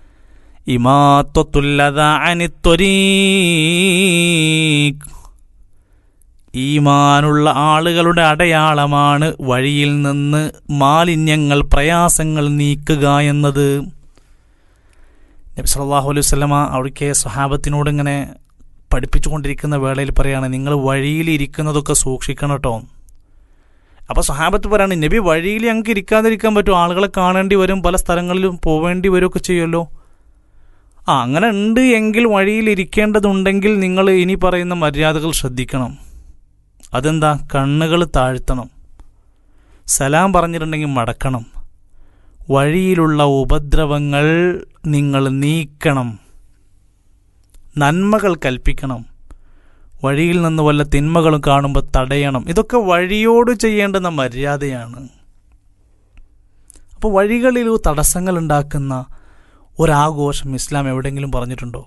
ഇമാത്തൊത്തുല്ലതാനിത്തൊരീ ഈമാനുള്ള ആളുകളുടെ അടയാളമാണ് വഴിയിൽ നിന്ന് മാലിന്യങ്ങൾ പ്രയാസങ്ങൾ നീക്കുക എന്നത് നബി സല്ലല്ലാഹു അലൈഹി വസല്ലമ അവിടേക്ക് സ്വഹാബത്തിനോട് ഇങ്ങനെ പഠിപ്പിച്ചുകൊണ്ടിരിക്കുന്ന വേളയിൽ പറയാണ് നിങ്ങൾ വഴിയിൽ ഇരിക്കുന്നതൊക്കെ സൂക്ഷിക്കണം കേട്ടോ അപ്പോൾ സ്വഹാബത്ത് പറയാണ് നബി വഴിയിൽ ഞങ്ങൾക്ക് ഇരിക്കാതിരിക്കാൻ പറ്റും ആളുകളെ കാണേണ്ടി വരും പല സ്ഥലങ്ങളിലും പോവേണ്ടി വരുമൊക്കെ ചെയ്യുമല്ലോ ആ അങ്ങനെ ഉണ്ട് എങ്കിൽ വഴിയിൽ ഇരിക്കേണ്ടതുണ്ടെങ്കിൽ നിങ്ങൾ ഇനി പറയുന്ന മര്യാദകൾ ശ്രദ്ധിക്കണം അതെന്താ കണ്ണുകൾ താഴ്ത്തണം സലാം പറഞ്ഞിട്ടുണ്ടെങ്കിൽ മടക്കണം വഴിയിലുള്ള ഉപദ്രവങ്ങൾ നിങ്ങൾ നീക്കണം നന്മകൾ കൽപ്പിക്കണം വഴിയിൽ നിന്ന് വല്ല തിന്മകളും കാണുമ്പോൾ തടയണം ഇതൊക്കെ വഴിയോട് ചെയ്യേണ്ടുന്ന മര്യാദയാണ് അപ്പോൾ വഴികളിൽ തടസ്സങ്ങൾ ഉണ്ടാക്കുന്ന ഒരാഘോഷം ഇസ്ലാം എവിടെയെങ്കിലും പറഞ്ഞിട്ടുണ്ടോ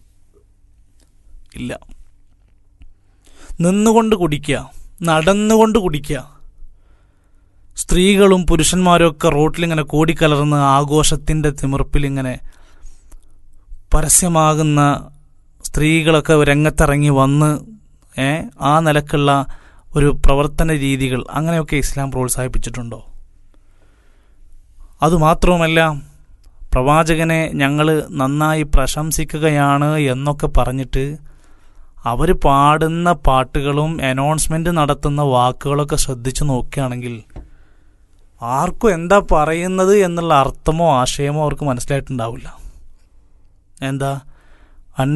ഇല്ല നിന്നുകൊണ്ട് കുടിക്കുക നടന്നുകൊണ്ട് കുടിക്കുക സ്ത്രീകളും പുരുഷന്മാരും ഒക്കെ റോട്ടിലിങ്ങനെ കൂടിക്കലർന്ന് ആഘോഷത്തിൻ്റെ തിമിർപ്പിലിങ്ങനെ പരസ്യമാകുന്ന സ്ത്രീകളൊക്കെ രംഗത്തിറങ്ങി വന്ന് ഏ ആ നിലക്കുള്ള ഒരു പ്രവർത്തന രീതികൾ അങ്ങനെയൊക്കെ ഇസ്ലാം പ്രോത്സാഹിപ്പിച്ചിട്ടുണ്ടോ അതുമാത്രവുമല്ല പ്രവാചകനെ ഞങ്ങൾ നന്നായി പ്രശംസിക്കുകയാണ് എന്നൊക്കെ പറഞ്ഞിട്ട് അവർ പാടുന്ന പാട്ടുകളും അനൗൺസ്മെൻ്റ് നടത്തുന്ന വാക്കുകളൊക്കെ ശ്രദ്ധിച്ചു നോക്കുകയാണെങ്കിൽ ആർക്കും എന്താ പറയുന്നത് എന്നുള്ള അർത്ഥമോ ആശയമോ അവർക്ക് മനസ്സിലായിട്ടുണ്ടാവില്ല എന്താ